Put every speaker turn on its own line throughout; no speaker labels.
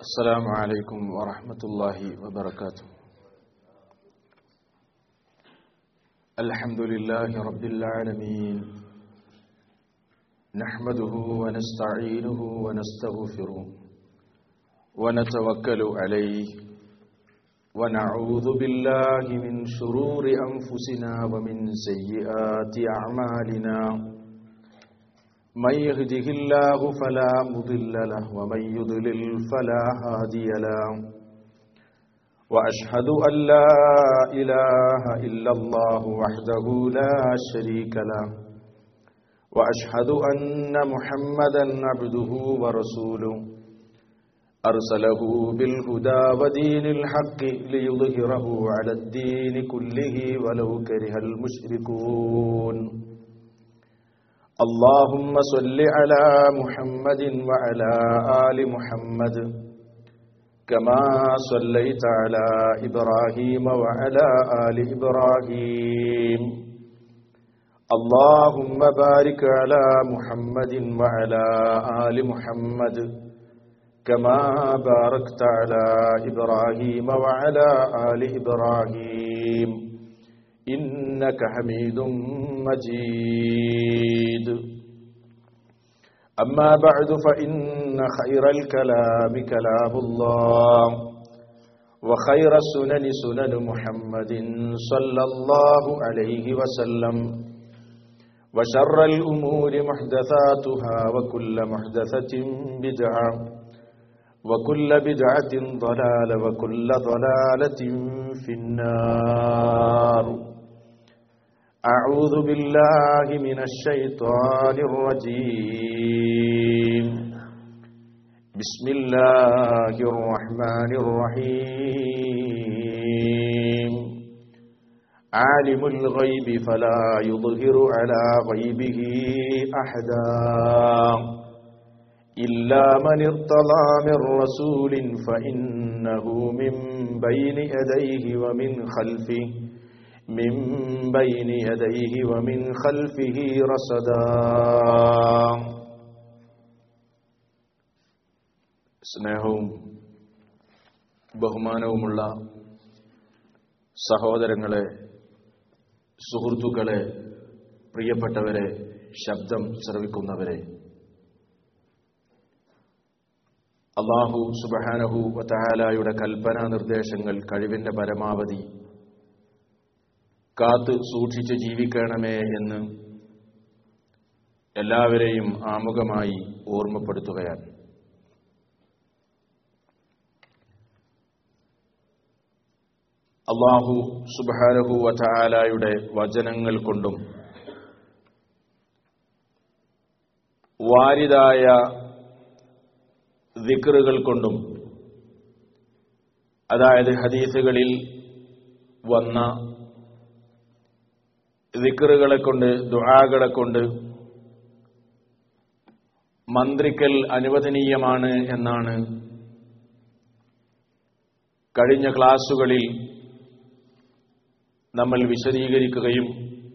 السلام عليكم ورحمة الله وبركاته الحمد لله رب العالمين نحمده ونستعينه ونستغفره ونتوكل عليه ونعوذ بالله من شرور أنفسنا ومن سيئات أعمالنا من يهده الله فلا مضل له ومن يضلل فلا هادي له واشهد ان لا اله الا الله وحده لا شريك له واشهد ان محمدا عبده ورسوله ارسله بالهدى ودين الحق ليظهره على الدين كله ولو كره المشركون اللهم صل على محمد وعلى آل محمد كما صليت على إبراهيم وعلى آل إبراهيم اللهم بارك على محمد وعلى آل محمد كما باركت على إبراهيم وعلى آل إبراهيم إنك حميد مجيد أما بعد فإن خير الكلام كلام الله وخير السنن سنن محمد صلى الله عليه وسلم وشر الأمور محدثاتها وكل محدثة بدعة وكل بدعة ضلالة وكل ضلالة في النار أعوذ بالله من الشيطان الرجيم بسم الله الرحمن الرحيم عالم الغيب فلا يظهر على غيبه أحدا إلا من ارتضى من رسول فإنه من بين يديه ومن خلفه من بين يديه ومن خلفه رصدا സ്നേഹവും ബഹുമാനവുമുള്ള സഹോദരങ്ങളെ സുഹൃത്തുക്കളെ പ്രിയപ്പെട്ടവരെ ശബ്ദം ശ്രവിക്കുന്നവരെ അള്ളാഹു സുബഹാനഹു വതഹാലായുടെ കൽപ്പനാ നിർദ്ദേശങ്ങൾ കഴിവിന്റെ പരമാവധി കാത്ത് സൂക്ഷിച്ച് ജീവിക്കണമേ എന്ന് എല്ലാവരെയും ആമുഖമായി ഓർമ്മപ്പെടുത്തുകയാണ് അള്ളാഹു സുബാനഹു വചാലായുടെ വചനങ്ങൾ കൊണ്ടും വാരിതായ ദിക്റുകൾ കൊണ്ടും അതായത് ഹദീസുകളിൽ വന്ന ദിക്കറുകളെ കൊണ്ട് ദുആകളെ കൊണ്ട് മന്ത്രിക്കൽ അനുവദനീയമാണ് എന്നാണ് കഴിഞ്ഞ ക്ലാസുകളിൽ നമ്മൾ വിശദീകരിക്കുകയും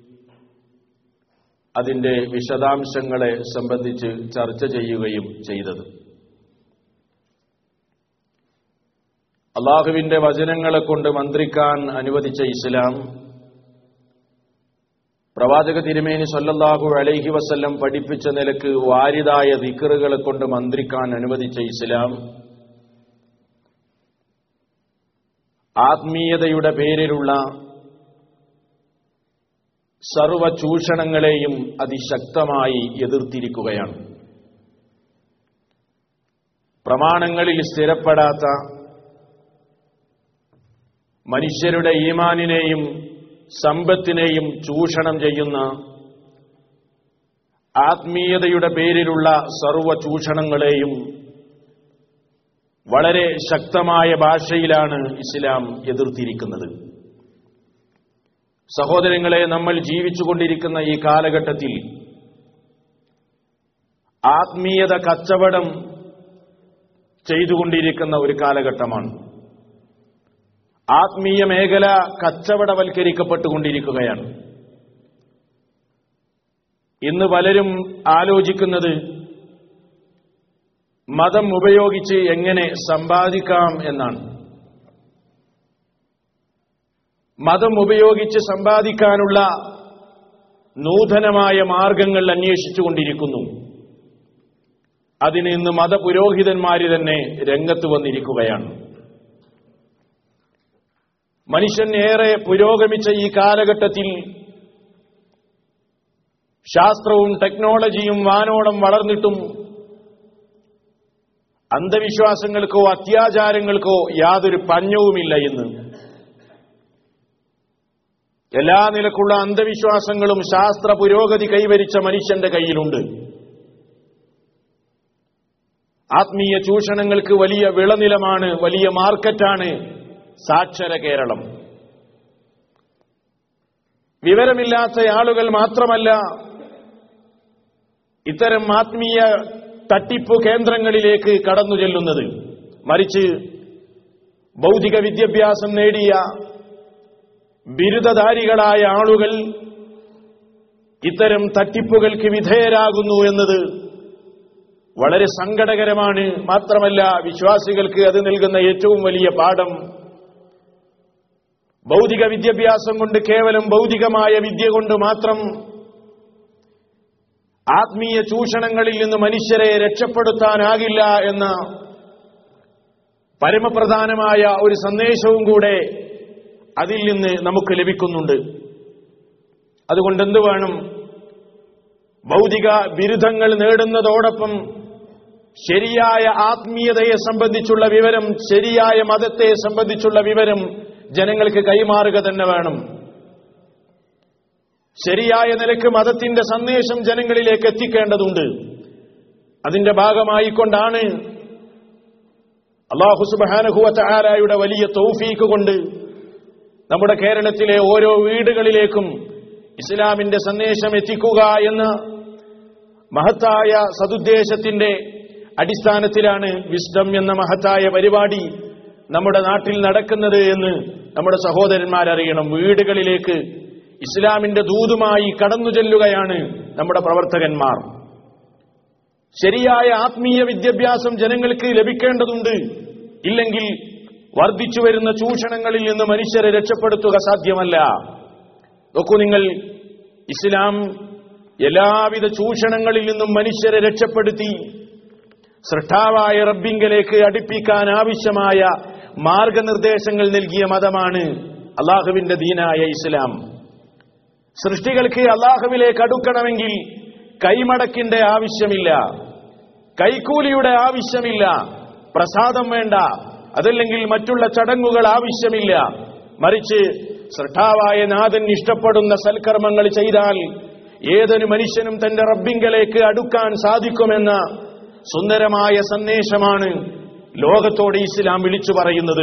അതിന്റെ വിശദാംശങ്ങളെ സംബന്ധിച്ച് ചർച്ച ചെയ്യുകയും ചെയ്തത് അള്ളാഹുവിന്റെ വചനങ്ങളെ കൊണ്ട് മന്ത്രിക്കാൻ അനുവദിച്ച ഇസ്ലാം പ്രവാചക തിരുമേനി സല്ലല്ലാഹു അലൈഹി വസല്ലം പഠിപ്പിച്ച നിലക്ക് വാരിതായ ദിക്കറുകളെ കൊണ്ട് മന്ത്രിക്കാൻ അനുവദിച്ച ഇസ്ലാം ആത്മീയതയുടെ പേരിലുള്ള സർവ ചൂഷണങ്ങളെയും അതിശക്തമായി എതിർത്തിരിക്കുകയാണ് പ്രമാണങ്ങളിൽ സ്ഥിരപ്പെടാത്ത മനുഷ്യരുടെ ഈമാനിനെയും സമ്പത്തിനെയും ചൂഷണം ചെയ്യുന്ന ആത്മീയതയുടെ പേരിലുള്ള സർവ ചൂഷണങ്ങളെയും വളരെ ശക്തമായ ഭാഷയിലാണ് ഇസ്ലാം എതിർത്തിരിക്കുന്നത് സഹോദരങ്ങളെ നമ്മൾ ജീവിച്ചുകൊണ്ടിരിക്കുന്ന ഈ കാലഘട്ടത്തിൽ ആത്മീയത കച്ചവടം ചെയ്തുകൊണ്ടിരിക്കുന്ന ഒരു കാലഘട്ടമാണ് ആത്മീയ മേഖല കച്ചവടവൽക്കരിക്കപ്പെട്ടുകൊണ്ടിരിക്കുകയാണ് ഇന്ന് പലരും ആലോചിക്കുന്നത് മതം ഉപയോഗിച്ച് എങ്ങനെ സമ്പാദിക്കാം എന്നാണ് മതം ഉപയോഗിച്ച് സമ്പാദിക്കാനുള്ള നൂതനമായ മാർഗങ്ങൾ അന്വേഷിച്ചുകൊണ്ടിരിക്കുന്നു അതിന് ഇന്ന് മതപുരോഹിതന്മാര് തന്നെ രംഗത്ത് വന്നിരിക്കുകയാണ് മനുഷ്യൻ ഏറെ പുരോഗമിച്ച ഈ കാലഘട്ടത്തിൽ ശാസ്ത്രവും ടെക്നോളജിയും വാനോളം വളർന്നിട്ടും അന്ധവിശ്വാസങ്ങൾക്കോ അത്യാചാരങ്ങൾക്കോ യാതൊരു പഞ്ഞവുമില്ല ഇന്ന് എല്ലാ നിലക്കുള്ള അന്ധവിശ്വാസങ്ങളും ശാസ്ത്ര പുരോഗതി കൈവരിച്ച മനുഷ്യന്റെ കയ്യിലുണ്ട് ആത്മീയ ചൂഷണങ്ങൾക്ക് വലിയ വിളനിലമാണ് വലിയ മാർക്കറ്റാണ് സാക്ഷര കേരളം വിവരമില്ലാത്ത ആളുകൾ മാത്രമല്ല ഇത്തരം ആത്മീയ തട്ടിപ്പ് കേന്ദ്രങ്ങളിലേക്ക് കടന്നു ചെല്ലുന്നത് മറിച്ച് ഭൗതിക വിദ്യാഭ്യാസം നേടിയ ബിരുദധാരികളായ ആളുകൾ ഇത്തരം തട്ടിപ്പുകൾക്ക് വിധേയരാകുന്നു എന്നത് വളരെ സങ്കടകരമാണ് മാത്രമല്ല വിശ്വാസികൾക്ക് അത് നൽകുന്ന ഏറ്റവും വലിയ പാഠം ഭൗതിക വിദ്യാഭ്യാസം കൊണ്ട് കേവലം ഭൗതികമായ വിദ്യ കൊണ്ട് മാത്രം ആത്മീയ ചൂഷണങ്ങളിൽ നിന്ന് മനുഷ്യരെ രക്ഷപ്പെടുത്താനാകില്ല എന്ന പരമപ്രധാനമായ ഒരു സന്ദേശവും കൂടെ അതിൽ നിന്ന് നമുക്ക് ലഭിക്കുന്നുണ്ട് അതുകൊണ്ട് എന്ത് വേണം ഭൗതിക ബിരുദങ്ങൾ നേടുന്നതോടൊപ്പം ശരിയായ ആത്മീയതയെ സംബന്ധിച്ചുള്ള വിവരം ശരിയായ മതത്തെ സംബന്ധിച്ചുള്ള വിവരം ജനങ്ങൾക്ക് കൈമാറുക തന്നെ വേണം ശരിയായ നിലക്ക് മതത്തിന്റെ സന്ദേശം ജനങ്ങളിലേക്ക് എത്തിക്കേണ്ടതുണ്ട് അതിന്റെ ഭാഗമായിക്കൊണ്ടാണ് അള്ളാഹു സുബാനഹുവറ്റാരായുടെ വലിയ തൗഫീക്ക് കൊണ്ട് നമ്മുടെ കേരളത്തിലെ ഓരോ വീടുകളിലേക്കും ഇസ്ലാമിന്റെ സന്ദേശം എത്തിക്കുക എന്ന മഹത്തായ സതുദ്ദേശത്തിന്റെ അടിസ്ഥാനത്തിലാണ് വിസ്ഡം എന്ന മഹത്തായ പരിപാടി നമ്മുടെ നാട്ടിൽ നടക്കുന്നത് എന്ന് നമ്മുടെ സഹോദരന്മാരറിയണം വീടുകളിലേക്ക് ഇസ്ലാമിന്റെ ദൂതുമായി കടന്നു ചെല്ലുകയാണ് നമ്മുടെ പ്രവർത്തകന്മാർ ശരിയായ ആത്മീയ വിദ്യാഭ്യാസം ജനങ്ങൾക്ക് ലഭിക്കേണ്ടതുണ്ട് ഇല്ലെങ്കിൽ വർദ്ധിച്ചു വരുന്ന ചൂഷണങ്ങളിൽ നിന്ന് മനുഷ്യരെ രക്ഷപ്പെടുത്തുക സാധ്യമല്ല നോക്കൂ നിങ്ങൾ ഇസ്ലാം എല്ലാവിധ ചൂഷണങ്ങളിൽ നിന്നും മനുഷ്യരെ രക്ഷപ്പെടുത്തി സൃഷ്ടാവായ റബ്ബിങ്കലേക്ക് അടുപ്പിക്കാൻ ആവശ്യമായ മാർഗനിർദ്ദേശങ്ങൾ നൽകിയ മതമാണ് അള്ളാഹുവിന്റെ ദീനായ ഇസ്ലാം സൃഷ്ടികൾക്ക് അള്ളാഹുവിലേക്ക് അടുക്കണമെങ്കിൽ കൈമടക്കിന്റെ ആവശ്യമില്ല കൈക്കൂലിയുടെ ആവശ്യമില്ല പ്രസാദം വേണ്ട അതല്ലെങ്കിൽ മറ്റുള്ള ചടങ്ങുകൾ ആവശ്യമില്ല മറിച്ച് സൃഷ്ടാവായ നാഥൻ ഇഷ്ടപ്പെടുന്ന സൽക്കർമ്മങ്ങൾ ചെയ്താൽ ഏതൊരു മനുഷ്യനും തന്റെ റബ്ബിങ്കലേക്ക് അടുക്കാൻ സാധിക്കുമെന്ന സുന്ദരമായ സന്ദേശമാണ് ലോകത്തോട് ഇസ്ലാം വിളിച്ചു പറയുന്നത്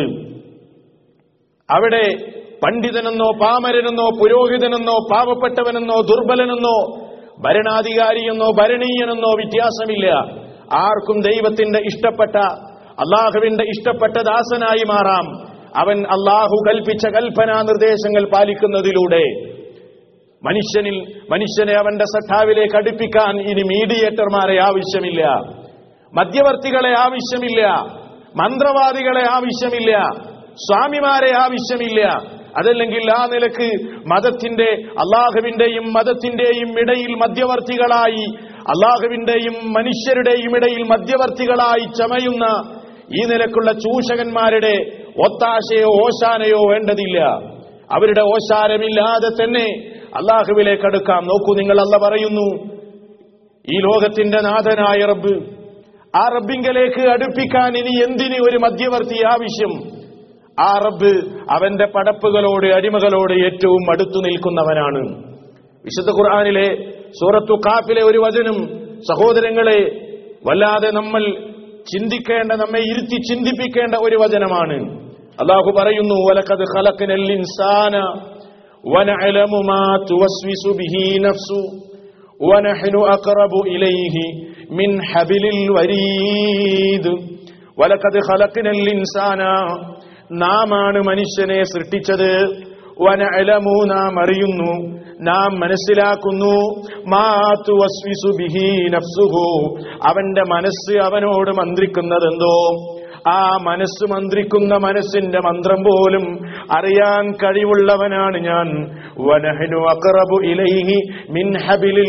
അവിടെ പണ്ഡിതനെന്നോ പാമരനെന്നോ പുരോഹിതനെന്നോ പാവപ്പെട്ടവനെന്നോ ദുർബലനെന്നോ ഭരണാധികാരിയെന്നോ ഭരണീയനെന്നോ വ്യത്യാസമില്ല ആർക്കും ദൈവത്തിന്റെ ഇഷ്ടപ്പെട്ട അള്ളാഹുവിന്റെ ഇഷ്ടപ്പെട്ട ദാസനായി മാറാം അവൻ അള്ളാഹു കൽപ്പിച്ച കൽപ്പനാ നിർദ്ദേശങ്ങൾ പാലിക്കുന്നതിലൂടെ മനുഷ്യനിൽ മനുഷ്യനെ അവന്റെ സഖാവിലേക്ക് അടുപ്പിക്കാൻ ഇനി മീഡിയേറ്റർമാരെ ആവശ്യമില്ല മധ്യവർത്തികളെ ആവശ്യമില്ല മന്ത്രവാദികളെ ആവശ്യമില്ല സ്വാമിമാരെ ആവശ്യമില്ല അതല്ലെങ്കിൽ ആ നിലക്ക് മതത്തിന്റെ അള്ളാഹുവിന്റെയും മതത്തിന്റെയും ഇടയിൽ മധ്യവർത്തികളായി അള്ളാഹുവിന്റെയും മനുഷ്യരുടെയും ഇടയിൽ മധ്യവർത്തികളായി ചമയുന്ന ഈ നിലക്കുള്ള ചൂഷകന്മാരുടെ ഒത്താശയോ ഓശാനയോ വേണ്ടതില്ല അവരുടെ ഓശാരമില്ലാതെ തന്നെ അള്ളാഹുവിലേക്ക് അടുക്കാം നോക്കൂ നിങ്ങൾ അല്ല പറയുന്നു ഈ ലോകത്തിന്റെ നാഥനായ റബ്ബ് ആ റബ്ബിങ്കലേക്ക് അടുപ്പിക്കാൻ ഇനി എന്തിന് ഒരു മധ്യവർത്തി ആവശ്യം ആ റബ്ബ് അവന്റെ പടപ്പുകളോട് അടിമകളോട് ഏറ്റവും അടുത്തു നിൽക്കുന്നവനാണ് വിശുദ്ധ ഖുർആാനിലെ സൂറത്തു കാപ്പിലെ ഒരു വചനം സഹോദരങ്ങളെ വല്ലാതെ നമ്മൾ ചിന്തിക്കേണ്ട നമ്മെ ഇരുത്തി ചിന്തിപ്പിക്കേണ്ട ഒരു വചനമാണ് അള്ളാഹു പറയുന്നു വലക്കത് ഖലഖനൽ ഇൻസാന വനഅലമു മാ തുവസ്വിസു ബിഹി നഫ്സു വനഹ്നു അഖറബു ഇലൈഹി മിൻ ഹബിലിൽ വരീദ് വലക്കത് ഖലഖനൽ ഇൻസാന നാമാണ് മനുഷ്യനെ സൃഷ്ടിച്ചത് വനഅലമു നാം അറിയുന്നു നാം മനസ്സിലാക്കുന്നു മാതു വസ്വിസു ബിഹി നഫ്സുഹു അവന്റെ മനസ്സ് അവനോട് മന്ത്രിക്കുന്നതെന്തോ ആ മനസ്സ് മന്ത്രിക്കുന്ന മനസ്സിന്റെ മന്ത്രം പോലും അറിയാൻ കഴിവുള്ളവനാണ് ഞാൻ വനഹനു അക്റബു ഇലൈഹി മിൻ ഹബിലിൽ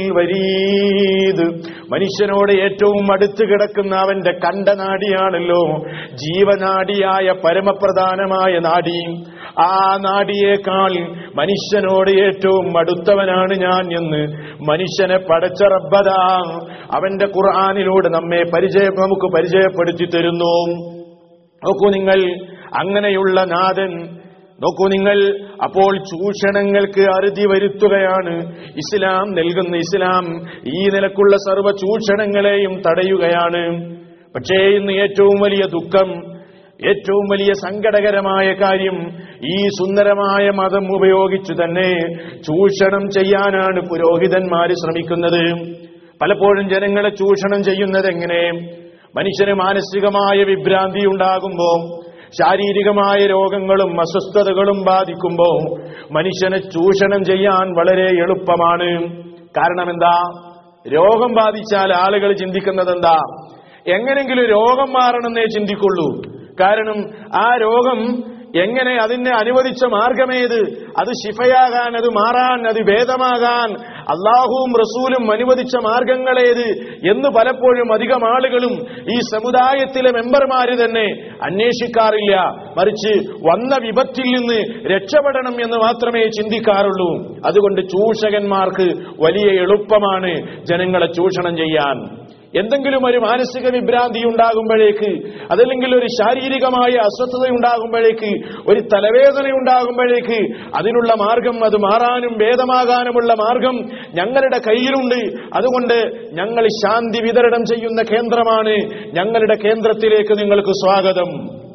വരീദ് മനുഷ്യനോട് ഏറ്റവും അടുത്ത് കിടക്കുന്ന അവന്റെ കണ്ടനാടിയാണല്ലോ ജീവനാടിയായ പരമപ്രധാനമായ നാടി ആ നാടിയേക്കാൾ മനുഷ്യനോട് ഏറ്റവും അടുത്തവനാണ് ഞാൻ എന്ന് മനുഷ്യനെ പടച്ച റബ്ബതാ അവന്റെ ഖുർആാനിലൂടെ നമ്മെ പരിചയം നമുക്ക് പരിചയപ്പെടുത്തി തരുന്നു നോക്കൂ നിങ്ങൾ അങ്ങനെയുള്ള നാഥൻ നോക്കൂ നിങ്ങൾ അപ്പോൾ ചൂഷണങ്ങൾക്ക് അറുതി വരുത്തുകയാണ് ഇസ്ലാം നൽകുന്ന ഇസ്ലാം ഈ നിലക്കുള്ള സർവ്വ ചൂഷണങ്ങളെയും തടയുകയാണ് പക്ഷേ ഇന്ന് ഏറ്റവും വലിയ ദുഃഖം ഏറ്റവും വലിയ സങ്കടകരമായ കാര്യം ഈ സുന്ദരമായ മതം ഉപയോഗിച്ചു തന്നെ ചൂഷണം ചെയ്യാനാണ് പുരോഹിതന്മാര് ശ്രമിക്കുന്നത് പലപ്പോഴും ജനങ്ങളെ ചൂഷണം ചെയ്യുന്നത് എങ്ങനെ മനുഷ്യന് മാനസികമായ വിഭ്രാന്തി ഉണ്ടാകുമ്പോ ശാരീരികമായ രോഗങ്ങളും അസ്വസ്ഥതകളും ബാധിക്കുമ്പോ മനുഷ്യനെ ചൂഷണം ചെയ്യാൻ വളരെ എളുപ്പമാണ് കാരണം എന്താ രോഗം ബാധിച്ചാൽ ആളുകൾ ചിന്തിക്കുന്നത് എന്താ എങ്ങനെങ്കിലും രോഗം മാറണമെന്നേ ചിന്തിക്കുള്ളൂ കാരണം ആ രോഗം എങ്ങനെ അതിനെ അനുവദിച്ച മാർഗമേത് അത് ശിഫയാകാൻ അത് മാറാൻ അത് ഭേദമാകാൻ അള്ളാഹുവും റസൂലും അനുവദിച്ച മാർഗങ്ങളേത് എന്ന് പലപ്പോഴും അധികം ആളുകളും ഈ സമുദായത്തിലെ മെമ്പർമാര് തന്നെ അന്വേഷിക്കാറില്ല മറിച്ച് വന്ന വിപത്തിൽ നിന്ന് രക്ഷപ്പെടണം എന്ന് മാത്രമേ ചിന്തിക്കാറുള്ളൂ അതുകൊണ്ട് ചൂഷകന്മാർക്ക് വലിയ എളുപ്പമാണ് ജനങ്ങളെ ചൂഷണം ചെയ്യാൻ എന്തെങ്കിലും ഒരു മാനസിക വിഭ്രാന്തി ഉണ്ടാകുമ്പോഴേക്ക് അതല്ലെങ്കിൽ ഒരു ശാരീരികമായ അസ്വസ്ഥത ഉണ്ടാകുമ്പോഴേക്ക് ഒരു തലവേദന ഉണ്ടാകുമ്പോഴേക്ക് അതിനുള്ള മാർഗം അത് മാറാനും ഭേദമാകാനുമുള്ള മാർഗം ഞങ്ങളുടെ കയ്യിലുണ്ട് അതുകൊണ്ട് ഞങ്ങൾ ശാന്തി വിതരണം ചെയ്യുന്ന കേന്ദ്രമാണ് ഞങ്ങളുടെ കേന്ദ്രത്തിലേക്ക് നിങ്ങൾക്ക് സ്വാഗതം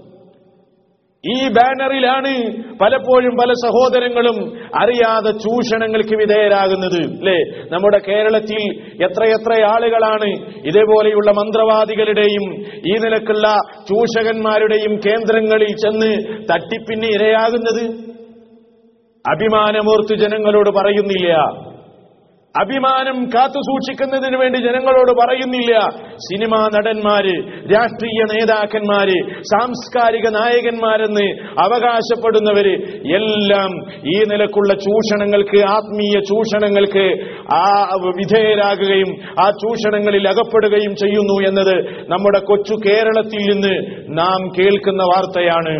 ഈ ബാനറിലാണ് പലപ്പോഴും പല സഹോദരങ്ങളും അറിയാതെ ചൂഷണങ്ങൾക്ക് വിധേയരാകുന്നത് അല്ലെ നമ്മുടെ കേരളത്തിൽ എത്രയെത്ര ആളുകളാണ് ഇതേപോലെയുള്ള മന്ത്രവാദികളുടെയും ഈ നിലക്കുള്ള ചൂഷകന്മാരുടെയും കേന്ദ്രങ്ങളിൽ ചെന്ന് തട്ടിപ്പിന് ഇരയാകുന്നത് അഭിമാനമോർത്ത് ജനങ്ങളോട് പറയുന്നില്ല അഭിമാനം കാത്തു സൂക്ഷിക്കുന്നതിന് വേണ്ടി ജനങ്ങളോട് പറയുന്നില്ല സിനിമാ നടന്മാര് രാഷ്ട്രീയ നേതാക്കന്മാര് സാംസ്കാരിക നായകന്മാരെന്ന് അവകാശപ്പെടുന്നവര് എല്ലാം ഈ നിലക്കുള്ള ചൂഷണങ്ങൾക്ക് ആത്മീയ ചൂഷണങ്ങൾക്ക് ആ വിധേയരാകുകയും ആ ചൂഷണങ്ങളിൽ അകപ്പെടുകയും ചെയ്യുന്നു എന്നത് നമ്മുടെ കൊച്ചു കേരളത്തിൽ നിന്ന് നാം കേൾക്കുന്ന വാർത്തയാണ്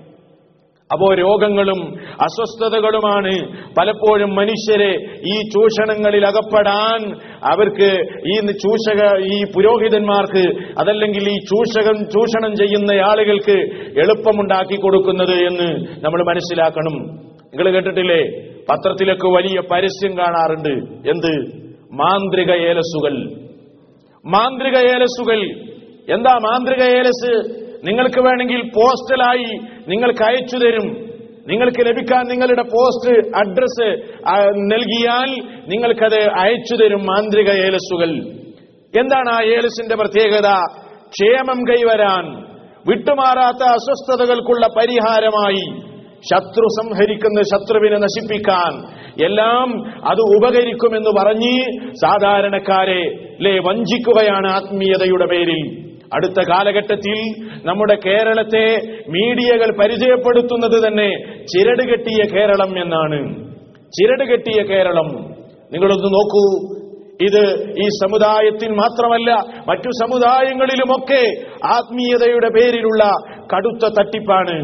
അപ്പോ രോഗങ്ങളും അസ്വസ്ഥതകളുമാണ് പലപ്പോഴും മനുഷ്യരെ ഈ ചൂഷണങ്ങളിൽ അകപ്പെടാൻ അവർക്ക് ഈ ചൂഷക ഈ പുരോഹിതന്മാർക്ക് അതല്ലെങ്കിൽ ഈ ചൂഷകം ചൂഷണം ചെയ്യുന്ന ആളുകൾക്ക് എളുപ്പമുണ്ടാക്കി കൊടുക്കുന്നത് എന്ന് നമ്മൾ മനസ്സിലാക്കണം നിങ്ങൾ കേട്ടിട്ടില്ലേ പത്രത്തിലൊക്കെ വലിയ പരസ്യം കാണാറുണ്ട് എന്ത് മാന്ത്രിക ഏലസുകൾ മാന്ത്രിക ഏലസുകൾ എന്താ മാന്ത്രിക ഏലസ് നിങ്ങൾക്ക് വേണമെങ്കിൽ പോസ്റ്റലായി നിങ്ങൾക്ക് അയച്ചു തരും നിങ്ങൾക്ക് ലഭിക്കാൻ നിങ്ങളുടെ പോസ്റ്റ് അഡ്രസ് നൽകിയാൽ നിങ്ങൾക്കത് അയച്ചു തരും മാന്ത്രിക ഏലസുകൾ എന്താണ് ആ ഏലസിന്റെ പ്രത്യേകത ക്ഷേമം കൈവരാൻ വിട്ടുമാറാത്ത അസ്വസ്ഥതകൾക്കുള്ള പരിഹാരമായി ശത്രു സംഹരിക്കുന്ന ശത്രുവിനെ നശിപ്പിക്കാൻ എല്ലാം അത് ഉപകരിക്കുമെന്ന് പറഞ്ഞ് സാധാരണക്കാരെ ലേ വഞ്ചിക്കുകയാണ് ആത്മീയതയുടെ പേരിൽ അടുത്ത കാലഘട്ടത്തിൽ നമ്മുടെ കേരളത്തെ മീഡിയകൾ പരിചയപ്പെടുത്തുന്നത് തന്നെ ചിരട് കെട്ടിയ കേരളം എന്നാണ് ചിരട് കെട്ടിയ കേരളം നിങ്ങളൊന്ന് നോക്കൂ ഇത് ഈ സമുദായത്തിൽ മാത്രമല്ല മറ്റു സമുദായങ്ങളിലുമൊക്കെ ആത്മീയതയുടെ പേരിലുള്ള കടുത്ത തട്ടിപ്പാണ്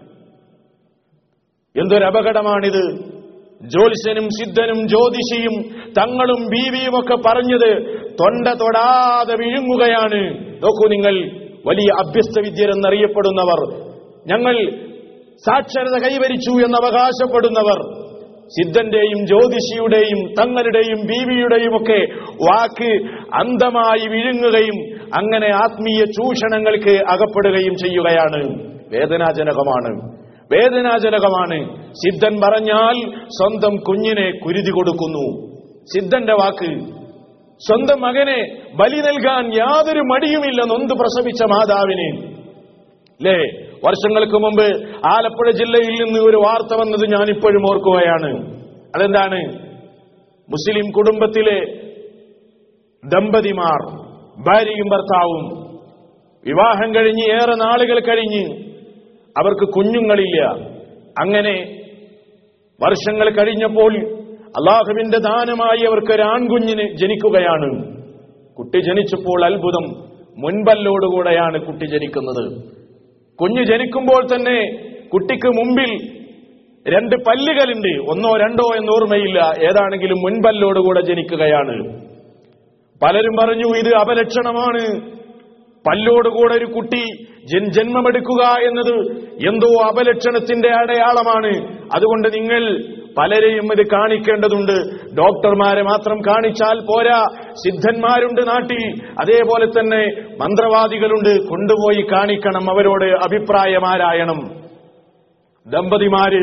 എന്തൊരു അപകടമാണിത് ജ്യോത്സ്യനും സിദ്ധനും ജ്യോതിഷിയും തങ്ങളും ബീവിയും ഒക്കെ പറഞ്ഞത് തൊണ്ട തൊടാതെ വിഴുങ്ങുകയാണ് നോക്കൂ നിങ്ങൾ വലിയ അഭ്യസ്ത വിദ്യരെന്നറിയപ്പെടുന്നവർ ഞങ്ങൾ സാക്ഷരത കൈവരിച്ചു എന്ന് അവകാശപ്പെടുന്നവർ സിദ്ധന്റെയും ജ്യോതിഷിയുടെയും തങ്ങളുടെയും ബീവിയുടെയും ഒക്കെ വാക്ക് അന്ധമായി വിഴുങ്ങുകയും അങ്ങനെ ആത്മീയ ചൂഷണങ്ങൾക്ക് അകപ്പെടുകയും ചെയ്യുകയാണ് വേദനാജനകമാണ് വേദനാജനകമാണ് സിദ്ധൻ പറഞ്ഞാൽ സ്വന്തം കുഞ്ഞിനെ കുരുതി കൊടുക്കുന്നു സിദ്ധന്റെ വാക്ക് സ്വന്തം മകനെ ബലി നൽകാൻ യാതൊരു മടിയുമില്ല നൊന്ത് പ്രസവിച്ച മാതാവിന് ലേ വർഷങ്ങൾക്ക് മുമ്പ് ആലപ്പുഴ ജില്ലയിൽ നിന്ന് ഒരു വാർത്ത വന്നത് ഞാൻ ഇപ്പോഴും ഓർക്കുകയാണ് അതെന്താണ് മുസ്ലിം കുടുംബത്തിലെ ദമ്പതിമാർ ഭാര്യയും ഭർത്താവും വിവാഹം കഴിഞ്ഞ് ഏറെ നാളുകൾ കഴിഞ്ഞ് അവർക്ക് കുഞ്ഞുങ്ങളില്ല അങ്ങനെ വർഷങ്ങൾ കഴിഞ്ഞപ്പോൾ അള്ളാഹുവിന്റെ ദാനമായി അവർക്ക് ഒരു ആൺകുഞ്ഞിന് ജനിക്കുകയാണ് കുട്ടി ജനിച്ചപ്പോൾ അത്ഭുതം മുൻപല്ലോടുകൂടെയാണ് കുട്ടി ജനിക്കുന്നത് കുഞ്ഞ് ജനിക്കുമ്പോൾ തന്നെ കുട്ടിക്ക് മുമ്പിൽ രണ്ട് പല്ലുകളുണ്ട് ഒന്നോ രണ്ടോ എന്ന് ഓർമ്മയില്ല ഏതാണെങ്കിലും മുൻപല്ലോടുകൂടെ ജനിക്കുകയാണ് പലരും പറഞ്ഞു ഇത് അപലക്ഷണമാണ് പല്ലോടുകൂടെ ഒരു കുട്ടി ജൻ- ജന്മമെടുക്കുക എന്നത് എന്തോ അപലക്ഷണത്തിന്റെ അടയാളമാണ് അതുകൊണ്ട് നിങ്ങൾ പലരെയും ഇത് കാണിക്കേണ്ടതുണ്ട് ഡോക്ടർമാരെ മാത്രം കാണിച്ചാൽ പോരാ സിദ്ധന്മാരുണ്ട് നാട്ടിൽ അതേപോലെ തന്നെ മന്ത്രവാദികളുണ്ട് കൊണ്ടുപോയി കാണിക്കണം അവരോട് അഭിപ്രായമാരായണം ദമ്പതിമാര്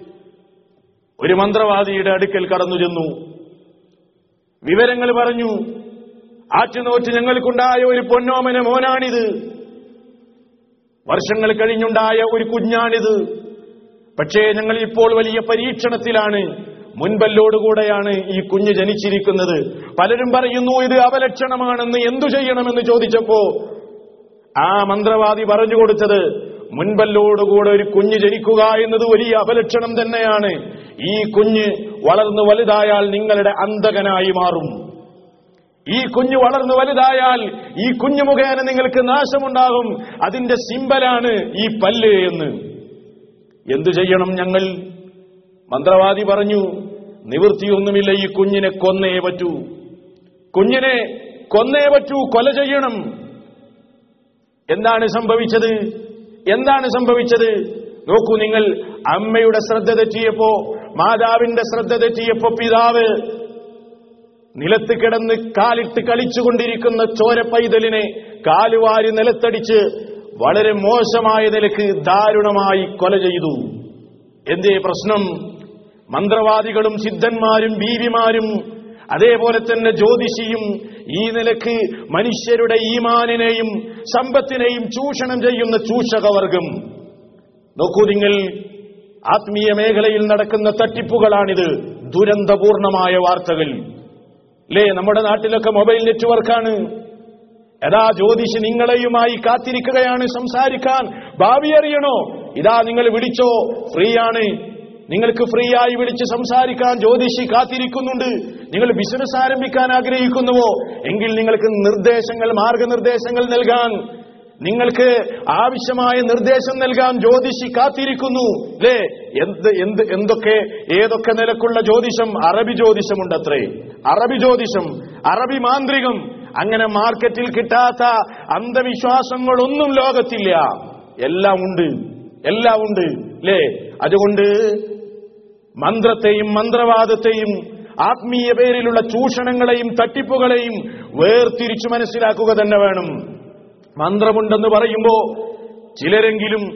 ഒരു മന്ത്രവാദിയുടെ അടുക്കൽ കടന്നു ചെന്നു വിവരങ്ങൾ പറഞ്ഞു ആറ്റുനോറ്റ് ഞങ്ങൾക്കുണ്ടായ ഒരു പൊന്നോമന മോനാണിത് വർഷങ്ങൾ കഴിഞ്ഞുണ്ടായ ഒരു കുഞ്ഞാണിത് പക്ഷേ ഞങ്ങൾ ഇപ്പോൾ വലിയ പരീക്ഷണത്തിലാണ് മുൻപല്ലോടുകൂടെയാണ് ഈ കുഞ്ഞ് ജനിച്ചിരിക്കുന്നത് പലരും പറയുന്നു ഇത് അപലക്ഷണമാണെന്ന് എന്തു ചെയ്യണമെന്ന് ചോദിച്ചപ്പോ ആ മന്ത്രവാദി പറഞ്ഞു കൊടുത്തത് മുൻപല്ലോടുകൂടെ ഒരു കുഞ്ഞ് ജനിക്കുക എന്നത് വലിയ അപലക്ഷണം തന്നെയാണ് ഈ കുഞ്ഞ് വളർന്നു വലുതായാൽ നിങ്ങളുടെ അന്തകനായി മാറും ഈ കുഞ്ഞ് വളർന്നു വലുതായാൽ ഈ കുഞ്ഞു മുഖേന നിങ്ങൾക്ക് നാശമുണ്ടാകും അതിന്റെ സിമ്പലാണ് ഈ പല്ല് എന്ന് എന്തു ചെയ്യണം ഞങ്ങൾ മന്ത്രവാദി പറഞ്ഞു നിവൃത്തിയൊന്നുമില്ല ഈ കുഞ്ഞിനെ കൊന്നേ പറ്റൂ കുഞ്ഞിനെ കൊന്നേ പറ്റൂ കൊല ചെയ്യണം എന്താണ് സംഭവിച്ചത് എന്താണ് സംഭവിച്ചത് നോക്കൂ നിങ്ങൾ അമ്മയുടെ ശ്രദ്ധ തെറ്റിയപ്പോ മാതാവിന്റെ ശ്രദ്ധ തെറ്റിയപ്പോ പിതാവ് നിലത്ത് കിടന്ന് കാലിട്ട് കളിച്ചുകൊണ്ടിരിക്കുന്ന ചോര പൈതലിനെ കാലുവാരി നിലത്തടിച്ച് വളരെ മോശമായ നിലക്ക് ദാരുണമായി കൊല ചെയ്തു എന്തേ പ്രശ്നം മന്ത്രവാദികളും സിദ്ധന്മാരും ബീവിമാരും അതേപോലെ തന്നെ ജ്യോതിഷിയും ഈ നിലക്ക് മനുഷ്യരുടെ ഈമാനിനെയും സമ്പത്തിനെയും ചൂഷണം ചെയ്യുന്ന ചൂഷകവർഗം നോക്കൂ നിങ്ങൾ ആത്മീയ മേഖലയിൽ നടക്കുന്ന തട്ടിപ്പുകളാണിത് ദുരന്തപൂർണമായ വാർത്തകൾ അല്ലേ നമ്മുടെ നാട്ടിലൊക്കെ മൊബൈൽ നെറ്റ്വർക്കാണ് യഥാ ജ്യോതിഷി നിങ്ങളെയുമായി കാത്തിരിക്കുകയാണ് സംസാരിക്കാൻ ഭാവി അറിയണോ ഇതാ നിങ്ങൾ വിളിച്ചോ ഫ്രീ ആണ് നിങ്ങൾക്ക് ഫ്രീ ആയി വിളിച്ച് സംസാരിക്കാൻ ജ്യോതിഷി കാത്തിരിക്കുന്നുണ്ട് നിങ്ങൾ ബിസിനസ് ആരംഭിക്കാൻ ആഗ്രഹിക്കുന്നുവോ എങ്കിൽ നിങ്ങൾക്ക് നിർദ്ദേശങ്ങൾ മാർഗനിർദ്ദേശങ്ങൾ നൽകാൻ നിങ്ങൾക്ക് ആവശ്യമായ നിർദ്ദേശം നൽകാൻ ജ്യോതിഷി കാത്തിരിക്കുന്നു അല്ലേ എന്ത് എന്ത് എന്തൊക്കെ ഏതൊക്കെ നിലക്കുള്ള ജ്യോതിഷം അറബി ജ്യോതിഷമുണ്ടത്രേ അറബി ജ്യോതിഷം അറബി മാന്ത്രികം അങ്ങനെ മാർക്കറ്റിൽ കിട്ടാത്ത അന്ധവിശ്വാസങ്ങളൊന്നും ലോകത്തില്ല എല്ലാം ഉണ്ട് എല്ലാം ഉണ്ട് അല്ലേ അതുകൊണ്ട് മന്ത്രത്തെയും മന്ത്രവാദത്തെയും ആത്മീയ പേരിലുള്ള ചൂഷണങ്ങളെയും തട്ടിപ്പുകളെയും വേർതിരിച്ചു മനസ്സിലാക്കുക തന്നെ വേണം മന്ത്രമുണ്ടെന്ന് പറയുമ്പോ ചിലരെങ്കിലും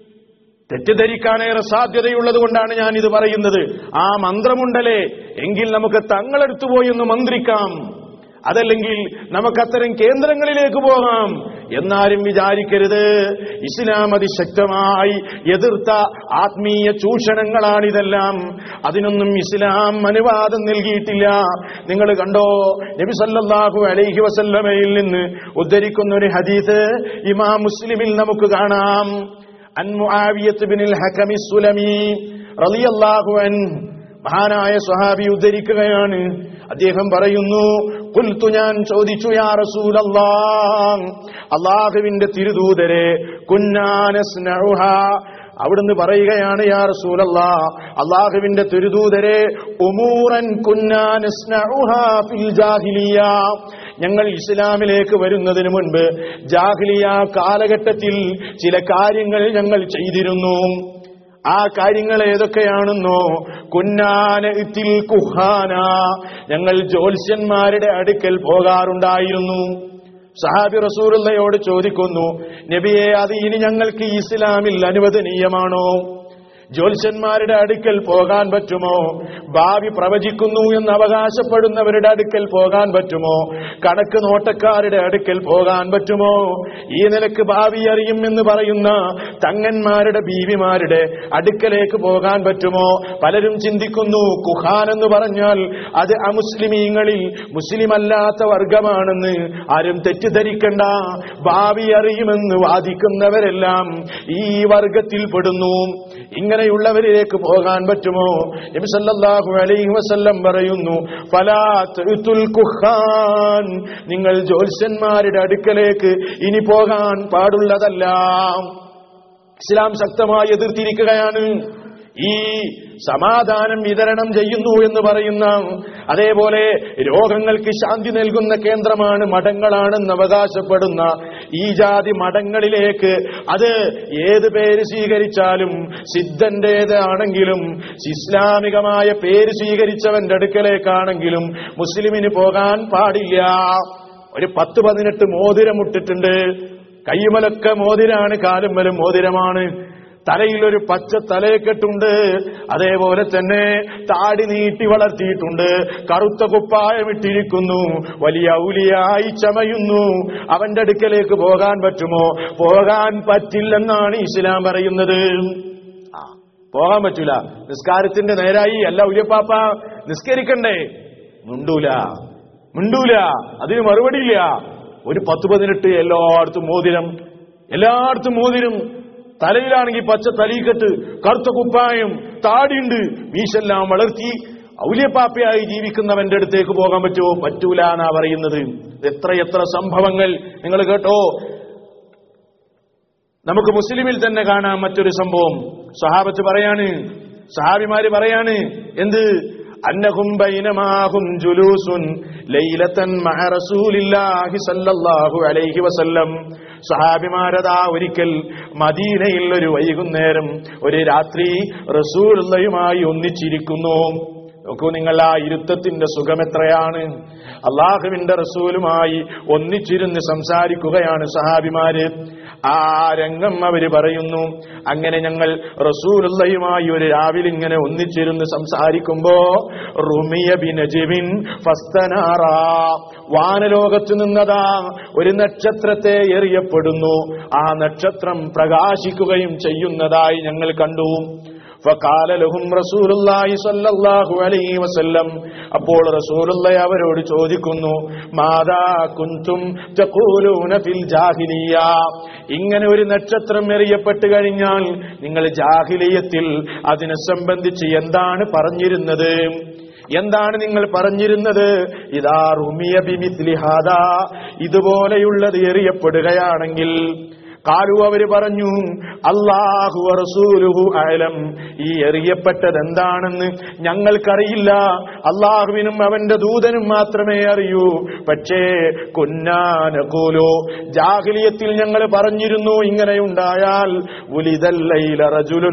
തെറ്റിദ്ധരിക്കാനേറെ സാധ്യതയുള്ളത് കൊണ്ടാണ് ഞാൻ ഇത് പറയുന്നത് ആ മന്ത്രമുണ്ടല്ലേ എങ്കിൽ നമുക്ക് തങ്ങളെടുത്തു പോയി ഒന്ന് മന്ത്രിക്കാം അതല്ലെങ്കിൽ നമുക്ക് അത്തരം കേന്ദ്രങ്ങളിലേക്ക് പോകാം എന്നാരും വിചാരിക്കരുത് ഇസ്ലാം അതിശക്തമായി എതിർത്ത ആത്മീയ ചൂഷണങ്ങളാണിതെല്ലാം അതിനൊന്നും ഇസ്ലാം അനുവാദം നൽകിയിട്ടില്ല നിങ്ങൾ കണ്ടോ നബി സല്ലല്ലാഹു അലൈഹി വസല്ലമയിൽ നിന്ന് ഉദ്ധരിക്കുന്ന ഒരു ഹദീസ് ഇമാം മുസ്ലിമിൽ നമുക്ക് കാണാം അൻ മുആവിയത്ത് ബിനിൽ ഹകമി സുലമി റളിയല്ലാഹു അൻഹു മഹാനായ സ്വഹാബി ഉദ്ധരിക്കുകയാണ് അദ്ദേഹം പറയുന്നു കുൽത്തു ഞാൻ ചോദിച്ചു യാ റസൂലല്ലാ അള്ളാഹുവിന്റെ തിരുദൂതരെ കുന്നാനസ്നഉഹ അവിടുന്ന് പറയുകയാണ് യാ റസൂലല്ലാ അള്ളാഹുവിന്റെ തിരുദൂതരെ ഉമൂറൻ കുന്നാനസ്നഉഹ ഫിൽ ജാഹിലിയ ഞങ്ങൾ ഇസ്ലാമിലേക്ക് വരുന്നതിന് മുൻപ് ജാഹിലിയ കാലഘട്ടത്തിൽ ചില കാര്യങ്ങൾ ഞങ്ങൾ ചെയ്തിരുന്നു ആ കാര്യങ്ങൾ ഏതൊക്കെയാണെന്നോ കുന്നാനത്തിൽ കുഹാന ഞങ്ങൾ ജ്യോത്സ്യന്മാരുടെ അടുക്കൽ പോകാറുണ്ടായിരുന്നു സഹാബി റസൂറുള്ളയോട് ചോദിക്കുന്നു നബിയെ അത് ഇനി ഞങ്ങൾക്ക് ഇസ്ലാമിൽ അനുവദനീയമാണോ ജ്യോത്സ്യന്മാരുടെ അടുക്കൽ പോകാൻ പറ്റുമോ ഭാവി പ്രവചിക്കുന്നു എന്ന് അവകാശപ്പെടുന്നവരുടെ അടുക്കൽ പോകാൻ പറ്റുമോ കണക്ക് നോട്ടക്കാരുടെ അടുക്കൽ പോകാൻ പറ്റുമോ ഈ നിലക്ക് ഭാവി അറിയും എന്ന് പറയുന്ന തങ്ങന്മാരുടെ ബീവിമാരുടെ അടുക്കലേക്ക് പോകാൻ പറ്റുമോ പലരും ചിന്തിക്കുന്നു കുഹാൻ എന്ന് പറഞ്ഞാൽ അത് അമുസ്ലിമീങ്ങളിൽ മുസ്ലിം അല്ലാത്ത വർഗമാണെന്ന് ആരും തെറ്റിദ്ധരിക്കണ്ട ഭാവി അറിയുമെന്ന് വാദിക്കുന്നവരെല്ലാം ഈ വർഗത്തിൽ പെടുന്നു ഇങ്ങനെയുള്ളവരിലേക്ക് പോകാൻ പറ്റുമോ നബി സല്ലല്ലാഹു അലൈഹി വസല്ലം പറയുന്നു ഫലാ തഅ്തുൽ കുഹാൻ നിങ്ങൾ ജ്യോത്സ്യന്മാരുടെ അടുക്കലേക്ക് ഇനി പോകാൻ പാടുള്ളതല്ല ഇസ്ലാം ശക്തമായി എതിർത്തിരിക്കുകയാണ് ഈ സമാധാനം വിതരണം ചെയ്യുന്നു എന്ന് പറയുന്ന അതേപോലെ രോഗങ്ങൾക്ക് ശാന്തി നൽകുന്ന കേന്ദ്രമാണ് മഠങ്ങളാണെന്ന് അവകാശപ്പെടുന്ന ഈ ജാതി മഠങ്ങളിലേക്ക് അത് ഏത് പേര് സ്വീകരിച്ചാലും സിദ്ധന്റേതാണെങ്കിലും ഇസ്ലാമികമായ പേര് സ്വീകരിച്ചവന്റെ അടുക്കലേക്കാണെങ്കിലും മുസ്ലിമിന് പോകാൻ പാടില്ല ഒരു പത്ത് പതിനെട്ട് മോതിരം ഇട്ടിട്ടുണ്ട് കൈമലൊക്കെ മോതിരാണ് കാലുമ്മലും മോതിരമാണ് തലയിൽ ഒരു പച്ച തലയെക്കെട്ടുണ്ട് അതേപോലെ തന്നെ താടി നീട്ടി വളർത്തിയിട്ടുണ്ട് കറുത്ത കുപ്പായം ഇട്ടിരിക്കുന്നു വലിയ ഔലിയായി ചമയുന്നു അവന്റെ അടുക്കലേക്ക് പോകാൻ പറ്റുമോ പോകാൻ പറ്റില്ലെന്നാണ് ഇസ്ലാം പറയുന്നത് ആ, പോകാൻ പറ്റൂല നിസ്കാരത്തിന്റെ നേരായി അല്ല ഉയ്യപ്പാപ്പ നിസ്കരിക്കണ്ടേ മുണ്ടൂല മിണ്ടൂല അതിന് മറുപടിയില്ല ഒരു പത്ത് പതിനെട്ട് എല്ലായിടത്തും മോതിരം എല്ലായിടത്തും മോതിരം തലയിലാണെങ്കിൽ പച്ച തലീക്കെട്ട് കറുത്ത കുപ്പായം താടിയുണ്ട് മീശെല്ലാം വളർത്തി ഔല്യപ്പാപ്പയായി ജീവിക്കുന്നവന്റെ അടുത്തേക്ക് പോകാൻ പറ്റുമോ പറ്റൂല എന്നാ പറയുന്നത് എത്ര എത്ര സംഭവങ്ങൾ നിങ്ങൾ കേട്ടോ നമുക്ക് മുസ്ലിമിൽ തന്നെ കാണാം മറ്റൊരു സംഭവം സഹാബത്ത് പറയാണ് സഹാബിമാര് പറയാണ് എന്ത് അന്നഹും ബൈനമാഹും ജുലൂസുൻ ലൈലത്തൻ മഅ റസൂലില്ലാഹി സല്ലല്ലാഹു അലൈഹി വസല്ലം സഹാബിമാരതാ ഒരിക്കൽ മദീനയിൽ ഒരു വൈകുന്നേരം ഒരു രാത്രി റസൂലുള്ളയുമായി ഒന്നിച്ചിരിക്കുന്നു നോക്കൂ നിങ്ങൾ ആ ഇരുത്തത്തിന്റെ സുഖം എത്രയാണ് അള്ളാഹുവിന്റെ റസൂലുമായി ഒന്നിച്ചിരുന്ന് സംസാരിക്കുകയാണ് സഹാബിമാര് ആ രംഗം അവര് പറയുന്നു അങ്ങനെ ഞങ്ങൾ റസൂലുള്ളയുമായി ഒരു രാവിലെ ഇങ്ങനെ ഒന്നിച്ചിരുന്ന് സംസാരിക്കുമ്പോ റുമിയ ബിനജിബിൻ ഫസ്തനാറ വാനലോകത്ത് നിന്നതാ ഒരു നക്ഷത്രത്തെ എറിയപ്പെടുന്നു ആ നക്ഷത്രം പ്രകാശിക്കുകയും ചെയ്യുന്നതായി ഞങ്ങൾ കണ്ടു ഫഖാല ലഹും റസൂലുള്ളാഹി സ്വല്ലല്ലാഹു അലൈഹി വസല്ലം അപ്പോൾ റസൂലുള്ള അവരോട് ചോദിക്കുന്നു മാതാ കുന്തും തഖൂലൂന ഫിൽ ജാഹിലിയ ഇങ്ങനെ ഒരു നക്ഷത്രം എറിയപ്പെട്ട് കഴിഞ്ഞാൽ നിങ്ങൾ ജാഹിലിയത്തിൽ അതിനെ സംബന്ധിച്ച് എന്താണ് പറഞ്ഞിരുന്നത് എന്താണ് നിങ്ങൾ പറഞ്ഞിരുന്നത് ഇതാ റുമിയ ബിമിത്ലിഹാദാ ഇതുപോലെയുള്ളത് എറിയപ്പെടുകയാണെങ്കിൽ കാലു അവര് പറഞ്ഞു അള്ളാഹു റസൂലുഹു അലം ഈ എറിയപ്പെട്ടത് എന്താണെന്ന് ഞങ്ങൾക്കറിയില്ല അള്ളാഹുവിനും അവന്റെ ദൂതനും മാത്രമേ അറിയൂ പക്ഷേ കുന്നാനകൂലോ ജാഹിലിയത്തിൽ ഞങ്ങൾ പറഞ്ഞിരുന്നു ഇങ്ങനെയുണ്ടായാൽ ഉലിതല്ലൈല റജുലുൻ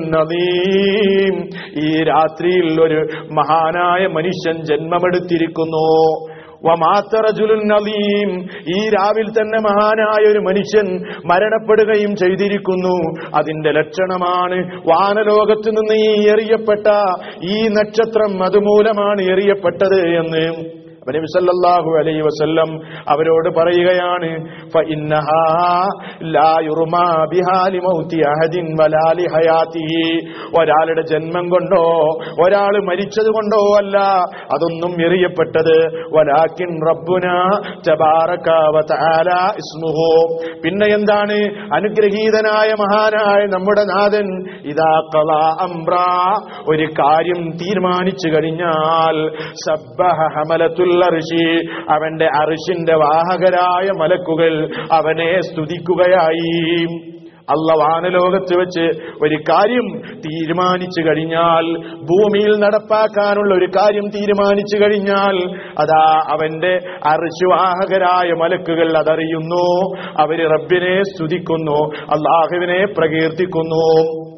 നദീം ഈ രാത്രിയിൽ ഒരു മഹാനായ മനുഷ്യൻ ജന്മമെടുത്തിരിക്കുന്നു വമാത്തറജുലുൻ നലീം ഈ രാവിൽ തന്നെ മഹാനായ ഒരു മനുഷ്യൻ മരണപ്പെടുകയും ചെയ്തിരിക്കുന്നു അതിന്റെ ലക്ഷണമാണ് വാനലോകത്ത് നിന്ന് ഈ എറിയപ്പെട്ട ഈ നക്ഷത്രം അതുമൂലമാണ് എറിയപ്പെട്ടത് എന്ന് അപ്പൊ നബി സല്ലല്ലാഹു അലൈഹി വസല്ലം അവരോട് പറയുകയാണ് ഫഇന്നഹാ ലാ യുർമാ ബിഹാ ലിമൗതി അഹദിൻ വലാ ലിഹയാതിഹി ഒരാളുടെ ജന്മം കൊണ്ടോ ഒരാൾ മരിച്ചത് കൊണ്ടോ അല്ല അതൊന്നും എറിയപ്പെട്ടത് വലാകിൻ റബ്ബുന തബാറക വതആല ഇസ്മുഹു പിന്നെ എന്താണ് അനുഗ്രഹീതനായ മഹാനായ നമ്മുടെ നാഥൻ ഇതാ ഖലാ അംറ ഒരു കാര്യം തീരുമാനിച്ചു കഴിഞ്ഞാൽ സബ്ബഹ ഹമലത്തുൽ അർശി അവന്റെ അർഷിന്റെ വാഹകരായ മലക്കുകൾ അവനെ സ്തുതിക്കുകയായി അല്ല വാനലോകത്ത് വെച്ച് ഒരു കാര്യം തീരുമാനിച്ചു കഴിഞ്ഞാൽ ഭൂമിയിൽ നടപ്പാക്കാനുള്ള ഒരു കാര്യം തീരുമാനിച്ചു കഴിഞ്ഞാൽ അതാ അവന്റെ അർശുവാഹകരായ മലക്കുകൾ അതറിയുന്നു അവര് റബ്ബിനെ സ്തുതിക്കുന്നു അള്ളാഹുവിനെ പ്രകീർത്തിക്കുന്നു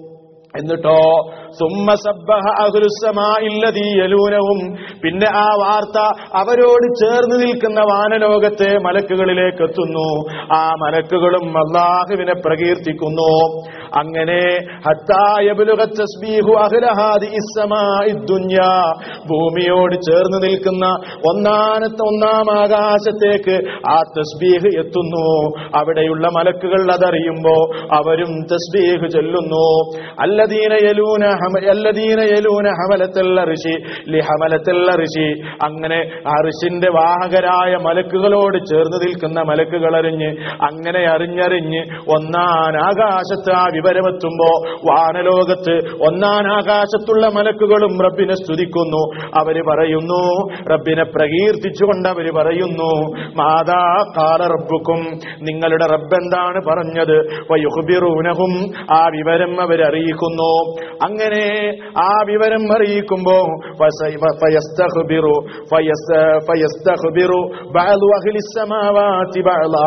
എന്നിട്ടോ സുമ്മ സബ്ബഹ അഹ്ലുസ്സമാഇല്ലദീ യലൂനഹും പിന്നെ ആ വാർത്ത അവരോട് ചേർന്ന് നിൽക്കുന്ന വാനലോകത്തെ മലക്കുകളിലേക്ക് എത്തുന്നു ആ മലക്കുകളും അള്ളാഹുവിനെ പ്രകീർത്തിക്കുന്നു അങ്ങനെ ഹത്താ യബ്ലുഗ തസ്ബീഹു അഹ്ല ഹാദിഇ സ്സമാഇ ദുനിയാ ഭൂമിയോട് ചേർന്ന് നിൽക്കുന്ന ഒന്നാനത്തെ ഒന്നാം ആകാശത്തേക്ക് ആ തസ്ബീഹ് എത്തുന്നു അവിടെയുള്ള മലക്കുകൾ അതറിയുമ്പോ അവരും തസ്ബീഹ് ചൊല്ലുന്നു അല്ലദീന യലൂന ഹമ- അല്ലദീന യലൂന ഹമലത്തുള്ള ഋഷി ലി ഹമലത്തുള്ള ഋഷി അങ്ങനെ അറിഷിന്റെ വാഹകരായ മലക്കുകളോട് ചേർന്ന് നിൽക്കുന്ന മലക്കുകൾ അറിഞ്ഞ് അങ്ങനെ അറിഞ്ഞറിഞ്ഞ് ഒന്നാൻ ആകാശത്ത് ആ വിവരമെത്തുമ്പോ വാനലോകത്ത് ഒന്നാൻ ആകാശത്തുള്ള മലക്കുകളും റബ്ബിനെ സ്തുതിക്കുന്നു അവര് പറയുന്നു റബ്ബിനെ പ്രകീർത്തിച്ചുകൊണ്ട് അവര് പറയുന്നു മാതാ കാല റബ്ബുക്കും നിങ്ങളുടെ റബ്ബ് എന്താണ് പറഞ്ഞത് വയുഹ്ബിറൂനഹും ആ വിവരം അവരറിയിക്കുന്നു അങ്ങനെ ആ വിവരം അറിയിക്കുമ്പോ ഫസ- ഫയസ്തഖ്ബിറു ഫയസ്- ഫയസ്തഖ്ബിറു ബഅദു അഹ്ലി സ്സമാവാതി ബഅദാ.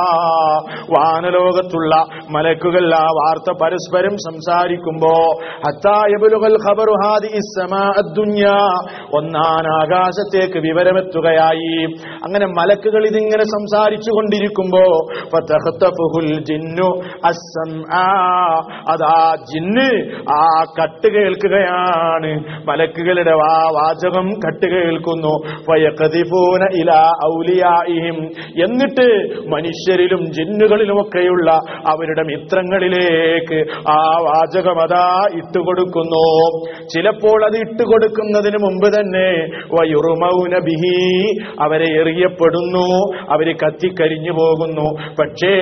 വാനലോകത്തുള്ള മലക്കുകൾ ആ വാർത്ത പരസ്പരം സംസാരിക്കുമ്പോ ഹത്താ യബ്ലുഗൽ ഖബറു ഹാദിഇ സ്സമാഅ ദുനിയാ ഒന്നാൻ ആകാശത്തേക്ക് വിവരമെത്തുകയായി അങ്ങനെ മലക്കുകൾ ഇതിങ്ങനെ സംസാരിച്ചു കൊണ്ടിരിക്കുമ്പോ ഫതഖ്തഫുൽ ജിന്നു അസ്സംആ അതാ ജിന്ന് ആ കട്ട് കേൾക്കുകയാണ് മലക്കുകളുടെ ആ വാചകം കട്ട് കേൾക്കുന്നു ഫയഖദിഫൂന ഇലാ ഔലിയാഇഹിം എന്നിട്ട് മനുഷ്യരിലും ജിന്നുകളിലുമൊക്കെയുള്ള അവരുടെ മിത്രങ്ങളിലേക്ക് ആ വാചകം അതാ ഇട്ടുകൊടുക്കുന്നു ചിലപ്പോൾ അത് ഇട്ടുകൊടുക്കുന്നതിന് മുമ്പ് തന്നെ വയുറുമൗന ബിഹി അവരെ എറിയപ്പെടുന്നു അവര് കത്തിക്കരിഞ്ഞു പോകുന്നു പക്ഷേ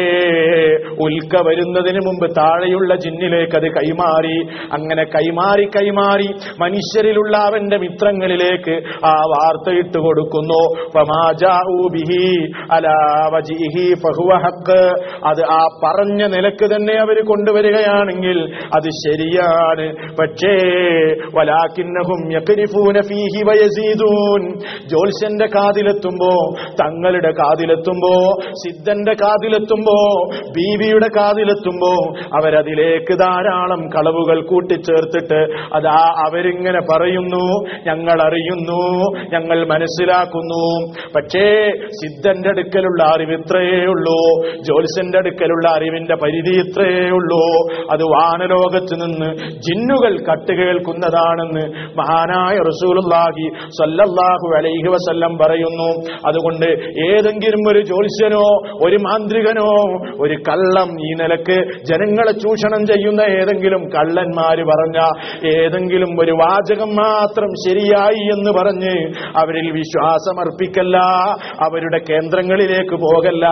ഉൽക്ക വരുന്നതിന് മുമ്പ് താഴെയുള്ള ജിന്നിലേക്ക് അത് കൈമാറി അങ്ങനെ കൈമാറി കൈമാറി മനുഷ്യരിലുള്ള അവന്റെ മിത്രങ്ങളിലേക്ക് ആ വാർത്ത ഇട്ട് കൊടുക്കുന്നു ഫമാജാഊ ബിഹി അലാ വജിഹി ഫഹുവ ഹഖ്. അത് ആ പറഞ്ഞ നിലക്ക് തന്നെ അവർ കൊണ്ടുവരികയാണെങ്കിൽ അത് ശരിയാണ് പക്ഷേ വലാക്കിന്നഹും യക്രിഫൂന ഫീഹി വയസീദൂൻ ജോത്സ്യന്റെ കാതിലെത്തുമ്പോ തങ്ങളുടെ കാതിലെത്തുമ്പോ സിദ്ധന്റെ കാതിലെത്തുമ്പോ ബീവിയുടെ കാതിലെത്തുമ്പോ അവരതിലേക്ക് ധാരാളം കളവുകൾ കൂട്ടിച്ചേർത്തിട്ട് അതാ അവരിങ്ങനെ പറയുന്നു ഞങ്ങൾ അറിയുന്നു ഞങ്ങൾ മനസ്സിലാക്കുന്നു പക്ഷേ സിദ്ധന്റെ അടുക്കലുള്ള അറിവ് ഇത്രയേ ഉള്ളൂ ജോത്സ്യന്റെ അടുക്കലുള്ള അറിവിന്റെ പരിധി ഇത്രയേ ഉള്ളൂ അത് വാനലോകത്ത് നിന്ന് ജിന്നുകൾ കട്ടുകേൾക്കുന്നതാണെന്ന് മഹാനായ റസൂലുള്ളാഹി സല്ലല്ലാഹു അലൈഹി വസല്ലം പറയുന്നു അതുകൊണ്ട് ഏതെങ്കിലും ഒരു ജ്യോത്സ്യനോ ഒരു മാന്ത്രികനോ ഒരു കള്ളം ഈ നിലക്ക് ജനങ്ങളെ ചൂഷണം ചെയ്യുന്ന ഏതെങ്കിലും കള്ളന്മാര് പറഞ്ഞ ഏതെങ്കിലും ഒരു വാചകം മാത്രം ശരിയായി എന്ന് പറഞ്ഞ് അവരിൽ വിശ്വാസമർപ്പിക്കല്ല അവരുടെ കേന്ദ്രങ്ങളിലേക്ക് പോകല്ല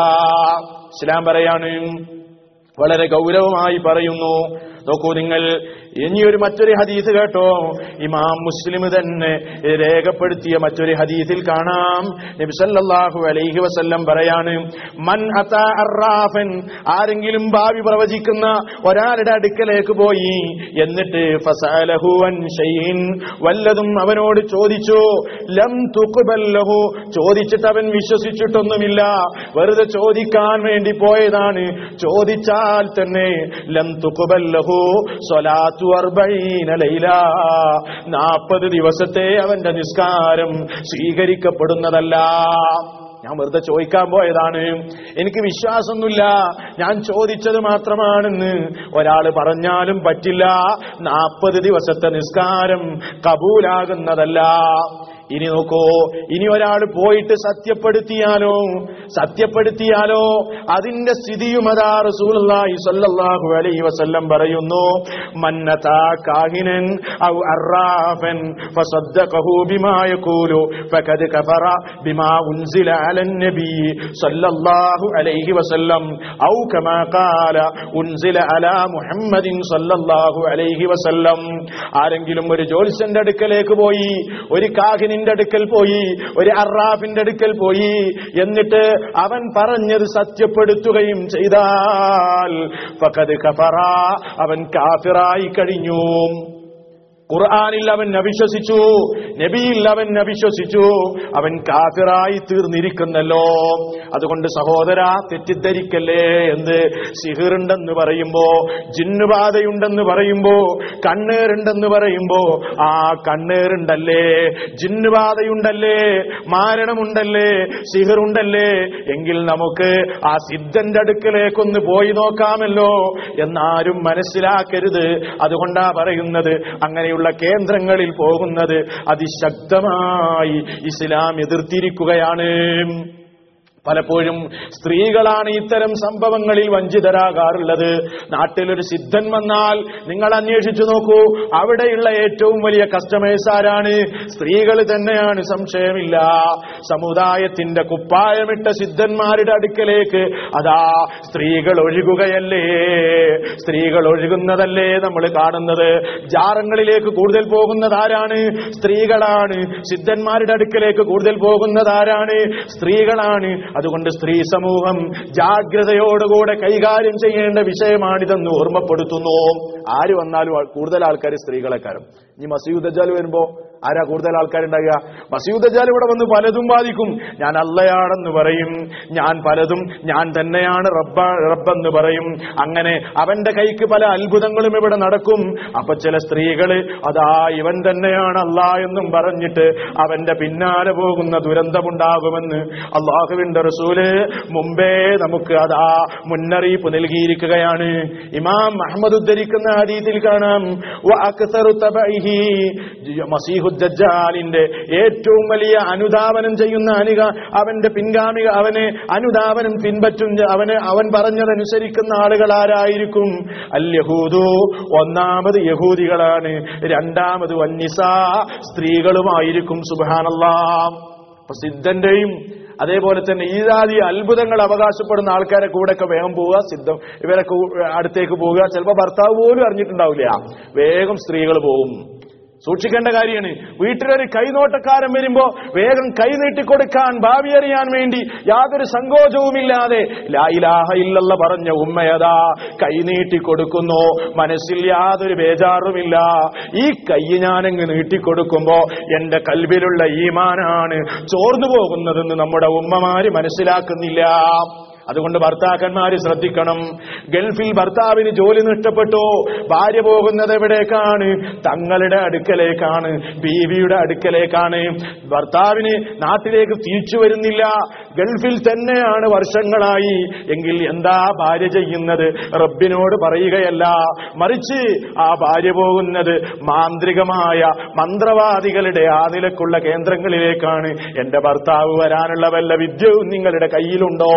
ഇസ്ലാം പറയാണ് വളരെ ഗൗരവമായി പറയുന്നു നോക്കൂ നിങ്ങൾ ഇനിയൊരു മറ്റൊരു ഹദീസ് കേട്ടോ ഇമാം മുസ്ലിം തന്നെ രേഖപ്പെടുത്തിയ മറ്റൊരു ഹദീസിൽ കാണാം നബി സല്ലല്ലാഹു അലൈഹി വസല്ലം പറയാണ് മൻ അതാ അറാഫൻ ആരെങ്കിലും ഭാവി പ്രവചിക്കുന്ന ഒരാളുടെ അടുക്കലേക്ക് പോയി എന്നിട്ട് ഫസഅലഹു അൻ ഷൈഇൻ വല്ലതും അവനോട് ചോദിച്ചു ലം തുഖ്ബൽ ലഹു ചോദിച്ചിട്ട് അവൻ വിശ്വസിച്ചിട്ടൊന്നുമില്ല വെറുതെ ചോദിക്കാൻ വേണ്ടി പോയതാണ് ചോദിച്ചാൽ തന്നെ ലം തുഖ്ബൽ ലഹു സ്വലാത്തു അർബഈന ലൈല നാൽപ്പത് ദിവസത്തെ അവന്റെ നിസ്കാരം സ്വീകരിക്കപ്പെടുന്നതല്ല ഞാൻ വെറുതെ ചോദിക്കാൻ പോയതാണ് എനിക്ക് വിശ്വാസമൊന്നുമില്ല ഞാൻ ചോദിച്ചത് മാത്രമാണെന്ന് ഒരാൾ പറഞ്ഞാലും പറ്റില്ല നാൽപ്പത് ദിവസത്തെ നിസ്കാരം കബൂലാകുന്നതല്ല ഇനി നോക്കൂ ഇനി ഒരാൾ പോയിട്ട് സത്യപ്പെടുത്തിയാലോ സത്യപ്പെടുത്തിയാലോ അതിന്റെ സ്ഥിതിയും അതാ റസൂലുള്ളാഹി സ്വല്ലല്ലാഹു അലൈഹി വസല്ലം പറയുന്നു മന്നതാ കാഹിനൻ ഔ അറാഫൻ ഫസദ്ദഖഹു ബിമാ യഖൂലു ഫഖദ് കഫറ ബിമാ ഉൻസില അലൻ നബി സ്വല്ലല്ലാഹു അലൈഹി വസല്ലം ഔ കമാ ഖാല ഉൻസില അലാ മുഹമ്മദിൻ സ്വല്ലല്ലാഹു അലൈഹി വസല്ലം ആരെങ്കിലും ഒരു ജ്യോത്സ്യന്റെ അടുക്കലേക്ക് പോയി ഒരു കാഹിനിന്റെ അടുക്കൽ പോയി ഒരു അറാഫിന്റെ അടുക്കൽ പോയി എന്നിട്ട് അവൻ പറഞ്ഞത് സത്യപ്പെടുത്തുകയും ചെയ്താൽ ഫഖദ് കഫറ അവൻ കാഫിറായി കഴിഞ്ഞു ഖുർആാനിൽ അവൻ അവിശ്വസിച്ചു നബിയിൽ അവൻ അവിശ്വസിച്ചു അവൻ കാഫിറായി തീർന്നിരിക്കുന്നല്ലോ അതുകൊണ്ട് സഹോദര തെറ്റിദ്ധരിക്കല്ലേ എന്ത് സിഹിറുണ്ടെന്ന് പറയുമ്പോ ജിന്നുബാധയുണ്ടെന്ന് പറയുമ്പോ കണ്ണേറുണ്ടെന്ന് പറയുമ്പോ ആ കണ്ണേറുണ്ടല്ലേ ജിന്നുബാധയുണ്ടല്ലേ മാരണമുണ്ടല്ലേ സിഹിറുണ്ടല്ലേ എങ്കിൽ നമുക്ക് ആ സിദ്ധന്റെ അടുക്കലേക്കൊന്ന് പോയി നോക്കാമല്ലോ എന്നാരും മനസ്സിലാക്കരുത് അതുകൊണ്ടാ പറയുന്നത് അങ്ങനെയുള്ള കേന്ദ്രങ്ങളിൽ പോകുന്നത് അതിശക്തമായി ഇസ്ലാം എതിർത്തിരിക്കുകയാണ് പലപ്പോഴും സ്ത്രീകളാണ് ഇത്തരം സംഭവങ്ങളിൽ വഞ്ചിതരാകാറുള്ളത് നാട്ടിലൊരു സിദ്ധൻ വന്നാൽ നിങ്ങൾ അന്വേഷിച്ചു നോക്കൂ അവിടെയുള്ള ഏറ്റവും വലിയ കസ്റ്റമേഴ്സ് ആരാണ് സ്ത്രീകൾ തന്നെയാണ് സംശയമില്ല സമുദായത്തിന്റെ കുപ്പായമിട്ട സിദ്ധന്മാരുടെ അടുക്കലേക്ക് അതാ സ്ത്രീകൾ ഒഴുകുകയല്ലേ സ്ത്രീകൾ ഒഴുകുന്നതല്ലേ നമ്മൾ കാണുന്നത് ജാറങ്ങളിലേക്ക് കൂടുതൽ പോകുന്നത് ആരാണ് സ്ത്രീകളാണ് സിദ്ധന്മാരുടെ അടുക്കലേക്ക് കൂടുതൽ പോകുന്നത് ആരാണ് സ്ത്രീകളാണ് അതുകൊണ്ട് സ്ത്രീ സമൂഹം ജാഗ്രതയോടുകൂടെ കൈകാര്യം ചെയ്യേണ്ട വിഷയമാണിതെന്ന് ഓർമ്മപ്പെടുത്തുന്നു ആര് വന്നാലും ആൾ- കൂടുതൽ ആൾക്കാർ സ്ത്രീകളെക്കാരും ഇനി മസീദ് ദജാൽ വരുമ്പോ ആരാ കൂടുതൽ ആൾക്കാരുണ്ടാകുക മസീദ് ദജാൽ ഇവിടെ വന്ന് പലതും ബാധിക്കും ഞാൻ അല്ലയാണെന്ന് പറയും ഞാൻ പലതും ഞാൻ തന്നെയാണ് റബ്ബ റബ്ബെന്ന് പറയും അങ്ങനെ അവന്റെ കൈക്ക് പല അത്ഭുതങ്ങളും ഇവിടെ നടക്കും അപ്പൊ ചില സ്ത്രീകള് അതാ ഇവൻ തന്നെയാണ് അല്ല എന്നും പറഞ്ഞിട്ട് അവന്റെ പിന്നാലെ പോകുന്ന ദുരന്തമുണ്ടാകുമെന്ന് അള്ളാഹുവിന്റെ റസൂല് മുമ്പേ നമുക്ക് അതാ മുന്നറിയിപ്പ് നൽകിയിരിക്കുകയാണ് ഇമാം അഹമ്മദ് ഉദ്ധരിക്കുന്ന ഹദീസിൽ കാണാം വഅക്തറു തബഇഹി മസീഹുദ്ദജാലിന്റെ ഏറ്റവും വലിയ അനുധാവനം ചെയ്യുന്ന അനുക അവന്റെ പിൻഗാമിക അവനെ അനുധാവനം പിൻപറ്റും അവന് അവൻ പറഞ്ഞതനുസരിക്കുന്ന ആളുകൾ ആരായിരിക്കും അൽ യഹൂദു ഒന്നാമത് യഹൂദികളാണ് രണ്ടാമത് വന്നിസ സ്ത്രീകളുമായിരിക്കും സുബാനല്ലാ അപ്പൊ സിദ്ധന്റെയും അതേപോലെ തന്നെ ഈ ജാതി അത്ഭുതങ്ങൾ അവകാശപ്പെടുന്ന ആൾക്കാരെ കൂടെയൊക്കെ വേഗം പോവുക സിദ്ധം ഇവരെ കൂ- അടുത്തേക്ക് പോവുക ചിലപ്പോൾ ഭർത്താവ് പോലും അറിഞ്ഞിട്ടുണ്ടാവില്ല വേഗം സ്ത്രീകൾ പോവും സൂക്ഷിക്കേണ്ട കാര്യമാണ് വീട്ടിലൊരു കൈനോട്ടക്കാരൻ വരുമ്പോ വേഗം കൈ നീട്ടിക്കൊടുക്കാൻ ഭാവി അറിയാൻ വേണ്ടി യാതൊരു സങ്കോചവുമില്ലാതെ ലായിലാഹ ഇല്ലല്ല പറഞ്ഞ ഉമ്മയതാ കൈ നീട്ടിക്കൊടുക്കുന്നു മനസ്സിൽ യാതൊരു ബേജാറുമില്ല ഈ കൈ ഞാനങ്ങ് നീട്ടിക്കൊടുക്കുമ്പോ എന്റെ കൽവിലുള്ള ഈമാനാണ് ചോർന്നു പോകുന്നതെന്ന് നമ്മുടെ ഉമ്മമാര് മനസ്സിലാക്കുന്നില്ല അതുകൊണ്ട് ഭർത്താക്കന്മാര് ശ്രദ്ധിക്കണം ഗൾഫിൽ ഭർത്താവിന് ജോലി നഷ്ടപ്പെട്ടു ഭാര്യ പോകുന്നത് എവിടേക്കാണ് തങ്ങളുടെ അടുക്കലേക്കാണ് ബീവിയുടെ അടുക്കലേക്കാണ് ഭർത്താവിന് നാട്ടിലേക്ക് തിരിച്ചു വരുന്നില്ല ഗൾഫിൽ തന്നെയാണ് വർഷങ്ങളായി എങ്കിൽ എന്താ ഭാര്യ ചെയ്യുന്നത് റബ്ബിനോട് പറയുകയല്ല മറിച്ച് ആ ഭാര്യ പോകുന്നത് മാന്ത്രികമായ മന്ത്രവാദികളുടെ ആ നിലക്കുള്ള കേന്ദ്രങ്ങളിലേക്കാണ് എന്റെ ഭർത്താവ് വരാനുള്ള വല്ല വിദ്യവും നിങ്ങളുടെ കയ്യിലുണ്ടോ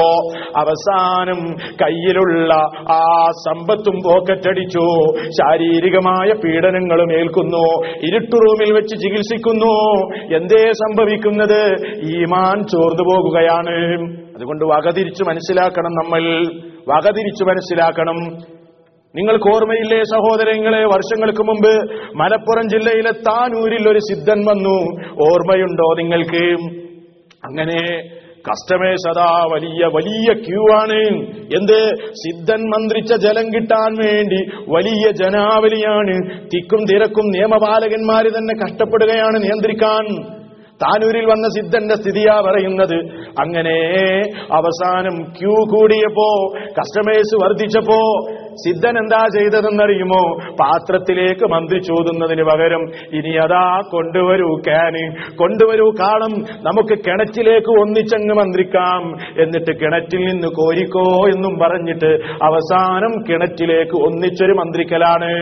അവസാനം കയ്യിലുള്ള ആ സമ്പത്തും പോക്കറ്റടിച്ചു ശാരീരികമായ പീഡനങ്ങളും ഏൽക്കുന്നു ഇരുട്ടു റൂമിൽ വെച്ച് ചികിത്സിക്കുന്നു എന്തേ സംഭവിക്കുന്നത് ഈമാൻ ചോർന്നു പോകുകയാണ് അതുകൊണ്ട് വകതിരിച്ചു മനസ്സിലാക്കണം നമ്മൾ വകതിരിച്ചു മനസ്സിലാക്കണം നിങ്ങൾക്ക് ഓർമ്മയില്ലേ സഹോദരങ്ങളെ വർഷങ്ങൾക്ക് മുമ്പ് മലപ്പുറം ജില്ലയിലെ താനൂരിൽ ഒരു സിദ്ധൻ വന്നു ഓർമ്മയുണ്ടോ നിങ്ങൾക്ക് അങ്ങനെ കസ്റ്റമേഴ്സ് അതാ വലിയ വലിയ ക്യൂ ആണ് എന്ത് സിദ്ധൻ മന്ത്രിച്ച ജലം കിട്ടാൻ വേണ്ടി വലിയ ജനാവലിയാണ് തിക്കും തിരക്കും നിയമപാലകന്മാര് തന്നെ കഷ്ടപ്പെടുകയാണ് നിയന്ത്രിക്കാൻ താനൂരിൽ വന്ന സിദ്ധന്റെ സ്ഥിതിയാ പറയുന്നത് അങ്ങനെ അവസാനം ക്യൂ കൂടിയപ്പോ കസ്റ്റമേഴ്സ് വർദ്ധിച്ചപ്പോ സിദ്ധൻ എന്താ ചെയ്തതെന്നറിയുമോ പാത്രത്തിലേക്ക് മന്ത്രി ചോദുന്നതിന് പകരം ഇനി അതാ കൊണ്ടുവരൂ ക്യാന് കൊണ്ടുവരൂ കാളം നമുക്ക് കിണറ്റിലേക്ക് ഒന്നിച്ചങ്ങ് മന്ത്രിക്കാം എന്നിട്ട് കിണറ്റിൽ നിന്ന് കോരിക്കോ എന്നും പറഞ്ഞിട്ട് അവസാനം കിണറ്റിലേക്ക് ഒന്നിച്ചൊരു മന്ത്രിക്കലാണ്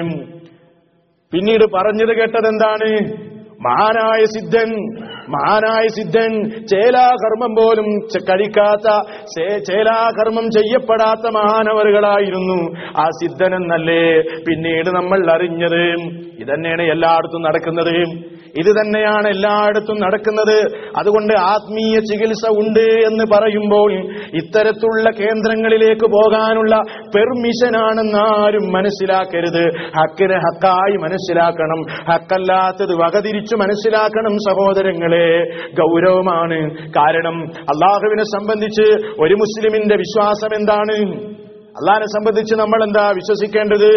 പിന്നീട് പറഞ്ഞത് കേട്ടത് എന്താണ് മഹാനായ സിദ്ധൻ മഹാനായ സിദ്ധൻ ചേലാകർമ്മം പോലും ചെ- കഴിക്കാത്ത ചേ- ചേലാകർമ്മം ചെയ്യപ്പെടാത്ത മഹാനവറുകളായിരുന്നു ആ സിദ്ധൻ എന്നല്ലേ പിന്നീട് നമ്മൾ അറിഞ്ഞത് ഇതന്നെയാണ് എല്ലായിടത്തും നടക്കുന്നത് ഇത് തന്നെയാണ് എല്ലായിടത്തും നടക്കുന്നത് അതുകൊണ്ട് ആത്മീയ ചികിത്സ ഉണ്ട് എന്ന് പറയുമ്പോൾ ഇത്തരത്തിലുള്ള കേന്ദ്രങ്ങളിലേക്ക് പോകാനുള്ള പെർമിഷനാണെന്ന് ആരും മനസ്സിലാക്കരുത് ഹക്കിനെ ഹക്കായി മനസ്സിലാക്കണം ഹക്കല്ലാത്തത് വകതിരിച്ചു മനസ്സിലാക്കണം സഹോദരങ്ങളെ ഗൗരവമാണ് കാരണം അള്ളാഹുവിനെ സംബന്ധിച്ച് ഒരു മുസ്ലിമിന്റെ വിശ്വാസം എന്താണ് അള്ളാഹിനെ സംബന്ധിച്ച് നമ്മൾ എന്താ വിശ്വസിക്കേണ്ടത്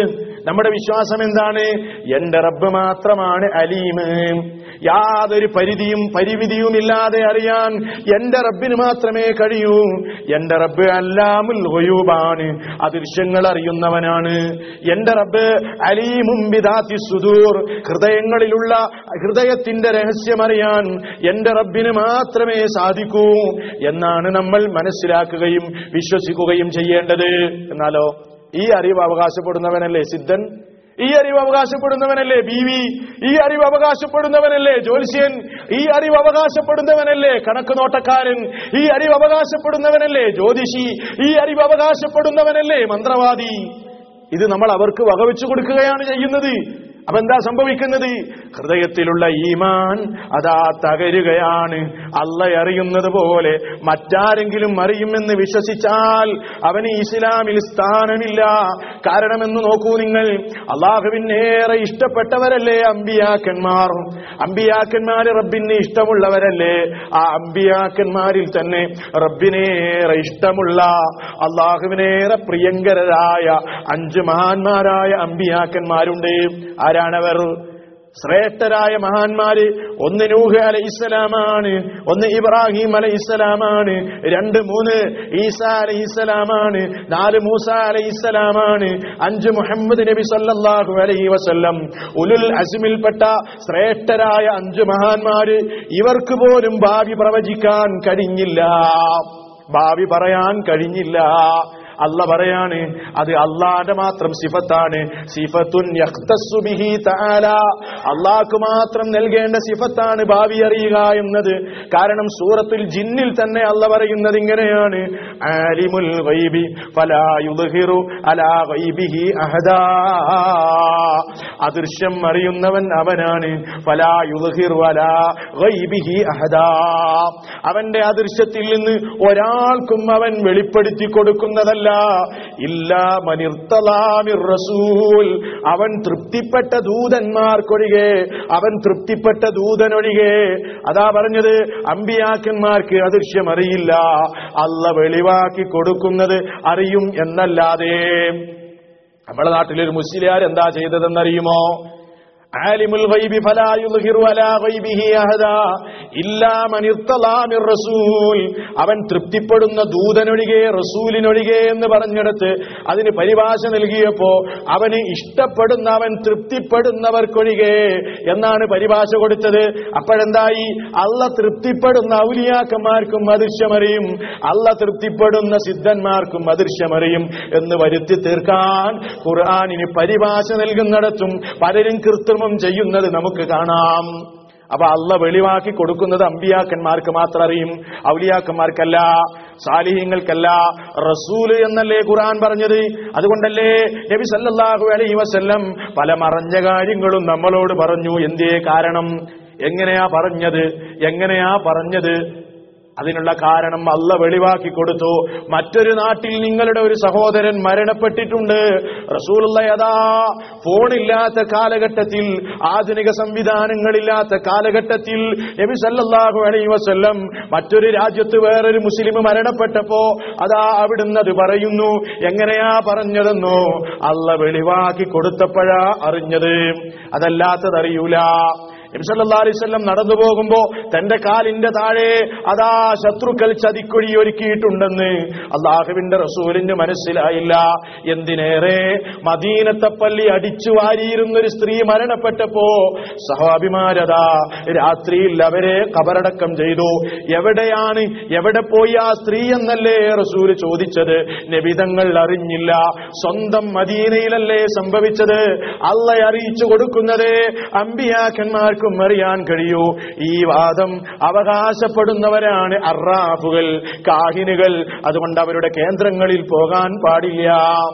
നമ്മുടെ വിശ്വാസം എന്താണ് എന്റെ റബ്ബ് മാത്രമാണ് അലീമ് യാതൊരു പരിധിയും പരിമിതിയും ഇല്ലാതെ അറിയാൻ എന്റെ റബ്ബിന് മാത്രമേ കഴിയൂ എന്റെ റബ്ബ് അല്ലാമുൽ ഗുയൂബാണ് അദൃശ്യങ്ങൾ അറിയുന്നവനാണ് എന്റെ റബ്ബ് അലീമും ബിദാത്തി സുദൂർ ഹൃദയങ്ങളിലുള്ള ഹൃദയത്തിന്റെ രഹസ്യമറിയാൻ എന്റെ റബ്ബിന് മാത്രമേ സാധിക്കൂ എന്നാണ് നമ്മൾ മനസ്സിലാക്കുകയും വിശ്വസിക്കുകയും ചെയ്യേണ്ടത് എന്നാലോ ഈ അറിവ് അവകാശപ്പെടുന്നവനല്ലേ സിദ്ധൻ ഈ അറിവ് അവകാശപ്പെടുന്നവനല്ലേ ബീവി ഈ അറിവ് അവകാശപ്പെടുന്നവനല്ലേ ജ്യോത്സ്യൻ ഈ അറിവ് അവകാശപ്പെടുന്നവനല്ലേ കണക്ക് നോട്ടക്കാരൻ ഈ അറിവ് അവകാശപ്പെടുന്നവനല്ലേ ജ്യോതിഷി ഈ അറിവ് അവകാശപ്പെടുന്നവനല്ലേ മന്ത്രവാദി ഇത് നമ്മൾ അവർക്ക് വകവെച്ചു കൊടുക്കുകയാണ് ചെയ്യുന്നത് അപ്പൊ എന്താ സംഭവിക്കുന്നത് ഹൃദയത്തിലുള്ള ഈമാൻ അതാ തകരുകയാണ് അല്ല അറിയുന്നത് പോലെ മറ്റാരെങ്കിലും അറിയുമെന്ന് വിശ്വസിച്ചാൽ അവന് ഇസ്ലാമിൽ സ്ഥാനമില്ല കാരണമെന്ന് നോക്കൂ നിങ്ങൾ അള്ളാഹുവിനേറെ ഇഷ്ടപ്പെട്ടവരല്ലേ അമ്പിയാക്കന്മാർ അമ്പിയാക്കന്മാര് റബ്ബിന് ഇഷ്ടമുള്ളവരല്ലേ ആ അമ്പിയാക്കന്മാരിൽ തന്നെ റബ്ബിനേറെ ഇഷ്ടമുള്ള അള്ളാഹുവിനേറെ പ്രിയങ്കരരായ അഞ്ച് മഹാന്മാരായ അമ്പിയാക്കന്മാരുണ്ട് ആരാണവർ ശ്രേഷ്ഠരായ മഹാന്മാര് ഒന്ന് നൂഹ് അലൈഹിസ്സലാമാണ് ഒന്ന് ഇബ്രാഹിം അലൈഹിസ്സലാമാണ് രണ്ട് മൂന്ന് ഈസ അലൈഹിസ്സലാമാണ് നാല് മൂസ അലൈഹിസ്സലാമാണ് അഞ്ച് മുഹമ്മദ് നബി സല്ലല്ലാഹു അലൈഹി വസല്ലം ഉലുൽ അസ്മിൽപ്പെട്ട ശ്രേഷ്ഠരായ അഞ്ച് മഹാന്മാര് ഇവർക്ക് പോലും ഭാവി പ്രവചിക്കാൻ കഴിഞ്ഞില്ല ഭാവി പറയാൻ കഴിഞ്ഞില്ല അല്ല പറയാണ് അത് അള്ളാന്റെ മാത്രം സിഫത്താണ് സിഫത്തുൻ യഖ്തസ്സു ബിഹി തആല അള്ളാഹ്ക്ക് മാത്രം നൽകേണ്ട സിഫത്താണ് ഭാവി അറിയുക എന്നത് കാരണം സൂറത്തുൽ ജിന്നിൽ തന്നെ അല്ല പറയുന്നത് ഇങ്ങനെയാണ് ആലിമുൽ ഗൈബി ഫലാ യുദ്ഹിറു അലാ ഗൈബിഹി അഹദാ അദൃശ്യം അറിയുന്നവൻ അവനാണ് ഫലാ യുദ്ഹിറു അലാ ഗൈബിഹി അഹദാ അവന്റെ അദൃശ്യത്തിൽ നിന്ന് ഒരാൾക്കും അവൻ വെളിപ്പെടുത്തി കൊടുക്കുന്നതല്ല ഇല്ല മനിർത്തലാമിർ റസൂൽ അവൻ തൃപ്തിപ്പെട്ട ദൂതന്മാർക്കൊഴികെ അവൻ തൃപ്തിപ്പെട്ട ദൂതനൊഴികെ അതാ പറഞ്ഞത് അമ്പിയാക്കന്മാർക്ക് അദൃശ്യം അറിയില്ല അല്ല വെളിവാക്കി കൊടുക്കുന്നത് അറിയും എന്നല്ലാതെ നമ്മുടെ നാട്ടിലൊരു മുസ്ലിയാർ എന്താ ചെയ്തതെന്നറിയുമോ ആലിമുൽ ഗൈബി ഫലാ യുദ്ഹിറു അലാ ഗൈബിഹി അഹദാ ഇല്ലാ മൻ ഇർത്തലാ മിർ റസൂൽ അവൻ തൃപ്തിപ്പെടുന്ന ദൂതനൊഴികെ റസൂലിനൊഴികെ എന്ന് പറഞ്ഞെടുത്ത് അതിന് പരിഭാഷ നൽകിയപ്പോ അവന് ഇഷ്ടപ്പെടുന്ന അവൻ തൃപ്തിപ്പെടുന്നവർക്കൊഴികെ എന്നാണ് പരിഭാഷ കൊടുത്തത് അപ്പോഴെന്തായി അല്ല തൃപ്തിപ്പെടുന്ന ഔലിയാക്കന്മാർക്കും അദൃശ്യമറിയും അല്ല തൃപ്തിപ്പെടുന്ന സിദ്ധന്മാർക്കും അദൃശ്യമറിയും എന്ന് വരുത്തി തീർക്കാൻ ഖുർആാനിന് പരിഭാഷ നൽകുന്നിടത്തും പലരും കൃത്രിമം ചെയ്യുന്നത് നമുക്ക് കാണാം അപ്പൊ അല്ല വെളിവാക്കി കൊടുക്കുന്നത് അമ്പിയാക്കന്മാർക്ക് മാത്രം അറിയും ഔലിയാക്കന്മാർക്കല്ല സാലിഹ്യങ്ങൾക്കല്ല റസൂല് എന്നല്ലേ ഖുർആൻ പറഞ്ഞത് അതുകൊണ്ടല്ലേ നബി സല്ലല്ലാഹു അലൈഹി വസല്ലം പല മറഞ്ഞ കാര്യങ്ങളും നമ്മളോട് പറഞ്ഞു എന്തേ കാരണം എങ്ങനെയാ പറഞ്ഞത് എങ്ങനെയാ പറഞ്ഞത് അതിനുള്ള കാരണം അല്ല വെളിവാക്കി കൊടുത്തു മറ്റൊരു നാട്ടിൽ നിങ്ങളുടെ ഒരു സഹോദരൻ മരണപ്പെട്ടിട്ടുണ്ട് റസൂലുള്ള യഥാ ഫോണില്ലാത്ത കാലഘട്ടത്തിൽ ആധുനിക സംവിധാനങ്ങളില്ലാത്ത കാലഘട്ടത്തിൽ നബി സല്ലല്ലാഹു അലൈഹി വസല്ലം മറ്റൊരു രാജ്യത്ത് വേറൊരു മുസ്ലിം മരണപ്പെട്ടപ്പോ അതാ അവിടുന്ന് അത് പറയുന്നു എങ്ങനെയാ പറഞ്ഞതെന്നോ അല്ല വെളിവാക്കി കൊടുത്തപ്പോഴാ അറിഞ്ഞത് അതല്ലാത്തത് അറിയൂല നബിസല്ലാസ്വല്ലം നടന്നു പോകുമ്പോ തന്റെ കാലിന്റെ താഴെ അതാ ശത്രുക്കൾ ചതിക്കുഴി ഒരുക്കിയിട്ടുണ്ടെന്ന് അള്ളാഹുവിന്റെ റസൂലിന് മനസ്സിലായില്ല എന്തിനേറെ മദീനത്തെ പള്ളി അടിച്ചു വാരിയിരുന്ന ഒരു സ്ത്രീ മരണപ്പെട്ടപ്പോ സഹാഭിമാരതാ രാത്രിയിൽ അവരെ കബറടക്കം ചെയ്തു എവിടെയാണ് എവിടെ പോയി ആ സ്ത്രീ എന്നല്ലേ റസൂല് ചോദിച്ചത് നബിതങ്ങൾ അറിഞ്ഞില്ല സ്വന്തം മദീനയിലല്ലേ സംഭവിച്ചത് അല്ല അറിയിച്ചു കൊടുക്കുന്നത് അമ്പിയാക്കന്മാർക്കും അറിയാൻ കഴിയൂ ഈ വാദം അവകാശപ്പെടുന്നവരാണ് അറാഫുകൾ കാഹിനുകൾ അതുകൊണ്ട് അവരുടെ കേന്ദ്രങ്ങളിൽ പോകാൻ പാടില്ല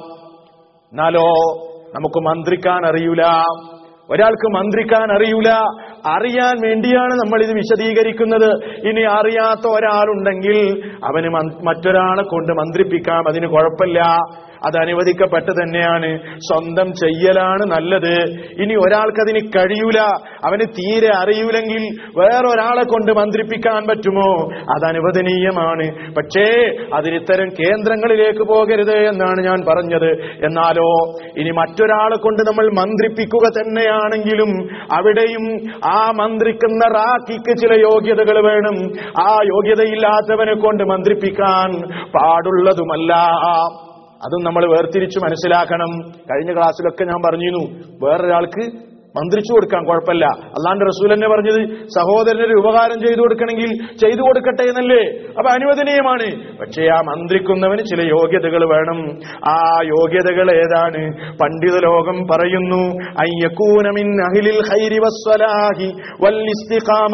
എന്നാലോ നമുക്ക് മന്ത്രിക്കാൻ അറിയൂല ഒരാൾക്ക് മന്ത്രിക്കാൻ അറിയൂല അറിയാൻ വേണ്ടിയാണ് നമ്മൾ ഇത് വിശദീകരിക്കുന്നത് ഇനി അറിയാത്ത ഒരാളുണ്ടെങ്കിൽ അവന് മൻ- മറ്റൊരാളെ കൊണ്ട് മന്ത്രിപ്പിക്കാം അതിന് കുഴപ്പമില്ല അത് അനുവദിക്കപ്പെട്ട് തന്നെയാണ് സ്വന്തം ചെയ്യലാണ് നല്ലത് ഇനി ഒരാൾക്കതിന് കഴിയൂല അവന് തീരെ അറിയൂലെങ്കിൽ വേറൊരാളെ കൊണ്ട് മന്ത്രിപ്പിക്കാൻ പറ്റുമോ അത് അനുവദനീയമാണ് പക്ഷേ അതിനിത്തരം കേന്ദ്രങ്ങളിലേക്ക് പോകരുത് എന്നാണ് ഞാൻ പറഞ്ഞത് എന്നാലോ ഇനി മറ്റൊരാളെ കൊണ്ട് നമ്മൾ മന്ത്രിപ്പിക്കുക തന്നെയാണെങ്കിലും അവിടെയും ആ മന്ത്രിക്കുന്ന റാക്കിക്ക് ചില യോഗ്യതകൾ വേണം ആ യോഗ്യതയില്ലാത്തവനെ കൊണ്ട് മന്ത്രിപ്പിക്കാൻ പാടുള്ളതുമല്ല അതും നമ്മൾ വേർതിരിച്ച് മനസ്സിലാക്കണം കഴിഞ്ഞ ക്ലാസ്സിലൊക്കെ ഞാൻ പറഞ്ഞിരുന്നു വേറൊരാൾക്ക് മന്ത്രിച്ചു കൊടുക്കാൻ കുഴപ്പമില്ല അല്ലാണ്ട് റസൂൽ തന്നെ പറഞ്ഞത് സഹോദരനൊരു ഉപകാരം ചെയ്തു കൊടുക്കണമെങ്കിൽ ചെയ്തു കൊടുക്കട്ടെ എന്നല്ലേ അപ്പൊ അനുവദനീയമാണ് പക്ഷേ ആ മന്ത്രിക്കുന്നവന് ചില യോഗ്യതകൾ വേണം ആ യോഗ്യതകൾ ഏതാണ് പണ്ഡിത ലോകം പറയുന്നു അയ്യക്കൂനമിൻ അഹിലിൽ ഖൈരി വസ്വലാഹി വൽ ഇസ്തിഖാമ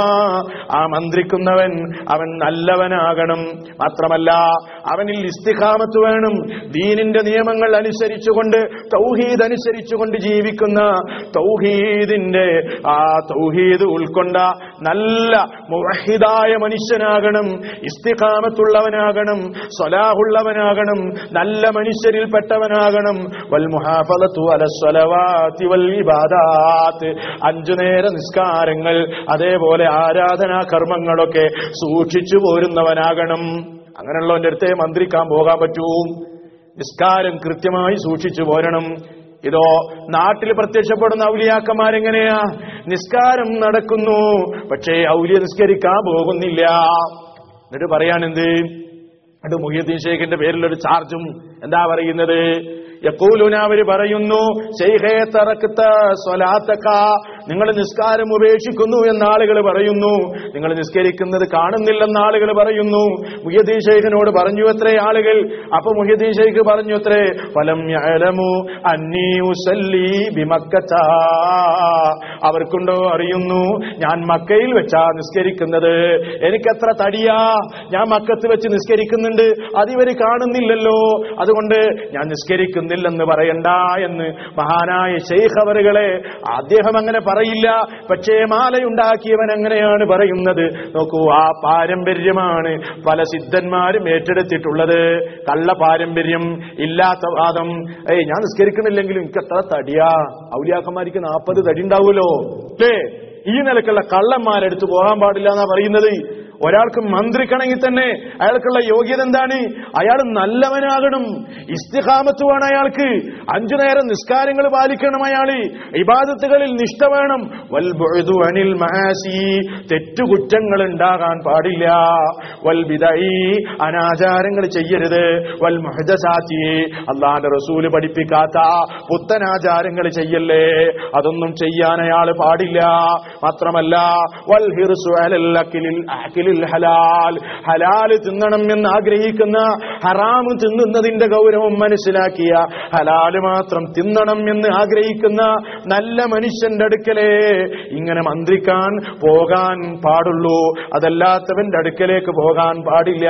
ആ മന്ത്രിക്കുന്നവൻ അവൻ നല്ലവനാകണം മാത്രമല്ല അവനിൽ ഇസ്തിഖാമത്ത് വേണം ദീനിന്റെ നിയമങ്ങൾ അനുസരിച്ചുകൊണ്ട് തൗഹീദ് അനുസരിച്ചുകൊണ്ട് ജീവിക്കുന്ന തൗഹീദിന്റെ ആ തൗഹീദ് ഉൾക്കൊണ്ട നല്ല മുവഹിദായ മനുഷ്യനാകണം ഇസ്തിഖാമത്തുള്ളവനാകണം സ്വലാഹുള്ളവനാകണം നല്ല മനുഷ്യരിൽ പെട്ടവനാകണം വൽ മുഹാഫലത്തു അല സ്വലവാത്തി വൽ ഇബാദാത്ത് അഞ്ചു നേര നിസ്കാരങ്ങൾ അതേപോലെ ആരാധനാ കർമ്മങ്ങളൊക്കെ സൂക്ഷിച്ചു പോരുന്നവനാകണം അങ്ങനെയുള്ളവന്റെ അടുത്തേ മന്ത്രിക്കാൻ പോകാൻ പറ്റൂ നിസ്കാരം കൃത്യമായി സൂക്ഷിച്ചു പോരണം ഇതോ നാട്ടിൽ പ്രത്യക്ഷപ്പെടുന്ന ഔലിയാക്കന്മാരെങ്ങനെയാ നിസ്കാരം നടക്കുന്നു പക്ഷേ ഔലിയ നിസ്കരിക്കാൻ പോകുന്നില്ല എന്നിട്ട് പറയാനെന്ത് എന്നിട്ട് മുഹിയദ്ദീൻ ഷേഖിന്റെ പേരിലൊരു ചാർജും എന്താ പറയുന്നത് യക്കൂലുന അവര് പറയുന്നു ശൈഖേ തറക്കത്ത സ്വലാത്തക്ക നിങ്ങൾ നിസ്കാരം ഉപേക്ഷിക്കുന്നു എന്ന ആളുകൾ പറയുന്നു നിങ്ങൾ നിസ്കരിക്കുന്നത് കാണുന്നില്ലെന്ന ആളുകൾ പറയുന്നു മുഹ്യദ്ദീൻ ഷെയ്ഖിനോട് പറഞ്ഞു എത്രേ ആളുകൾ അപ്പൊ മുഹ്യദ്ദീൻ ഷെയ്ഖ് പറഞ്ഞു എത്രേ ഫലം യഅലമു അന്നീ ഉസല്ലി ബിമക്കത്ത അവർക്കുണ്ടോ അറിയുന്നു ഞാൻ മക്കയിൽ വെച്ചാ നിസ്കരിക്കുന്നത് എനിക്കെത്ര തടിയാ ഞാൻ മക്കത്ത് വെച്ച് നിസ്കരിക്കുന്നുണ്ട് അതിവര് കാണുന്നില്ലല്ലോ അതുകൊണ്ട് ഞാൻ നിസ്കരിക്കുന്നില്ലെന്ന് പറയണ്ട എന്ന് മഹാനായ ഷെയ്ഖ് അവറുകളെ അദ്ദേഹം അങ്ങനെ പറയില്ല പക്ഷേ മാലയുണ്ടാക്കിയവൻ അങ്ങനെയാണ് പറയുന്നത് നോക്കൂ ആ പാരമ്പര്യമാണ് പല സിദ്ധന്മാരും ഏറ്റെടുത്തിട്ടുള്ളത് കള്ള പാരമ്പര്യം ഇല്ലാത്ത വാദം ഏയ് ഞാൻ നിസ്കരിക്കണില്ലെങ്കിലും എനിക്ക് എത്ര തടിയാ ഔലിയാക്കന്മാർക്ക് നാൽപ്പത് തടി ഉണ്ടാവുമല്ലോ അല്ലേ ഈ നിലക്കുള്ള കള്ളന്മാരെടുത്ത് പോകാൻ പാടില്ല എന്നാ പറയുന്നത് ഒരാൾക്ക് മന്ത്രിക്കണമെങ്കിൽ തന്നെ അയാൾക്കുള്ള യോഗ്യത എന്താണ് അയാൾ നല്ലവനാകണം ഇസ്തിഹാമത്ത് വേണം അയാൾക്ക് അഞ്ചു നേരം നിസ്കാരങ്ങൾ പാലിക്കണം അയാള് ഇബാദത്തുകളിൽ നിഷ്ഠ വേണം വൽ ബുഅ്ദു അനിൽ മഹാസി തെറ്റുകുറ്റങ്ങൾ ഉണ്ടാകാൻ പാടില്ല വൽ ബിദഈ അനാചാരങ്ങൾ ചെയ്യരുത് വൽ മുഹദസാത്തി അള്ളാന്റെ റസൂല് പഠിപ്പിക്കാത്ത പുത്തനാചാരങ്ങൾ ചെയ്യല്ലേ അതൊന്നും ചെയ്യാൻ അയാൾ പാടില്ല മാത്രമല്ല വൽ ഹിർസു അലൽ അഖിലിൽ അഖിലിൽ ഹലാൽ ഹലാല് തിന്നണം എന്ന് ആഗ്രഹിക്കുന്ന ഹറാമ് തിന്നുന്നതിന്റെ ഗൗരവം മനസ്സിലാക്കിയ ഹലാല് മാത്രം തിന്നണം എന്ന് ആഗ്രഹിക്കുന്ന നല്ല മനുഷ്യന്റെ അടുക്കലേ ഇങ്ങനെ മന്ത്രിക്കാൻ പോകാൻ പാടുള്ളൂ അതല്ലാത്തവന്റെ അടുക്കലേക്ക് പോകാൻ പാടില്ല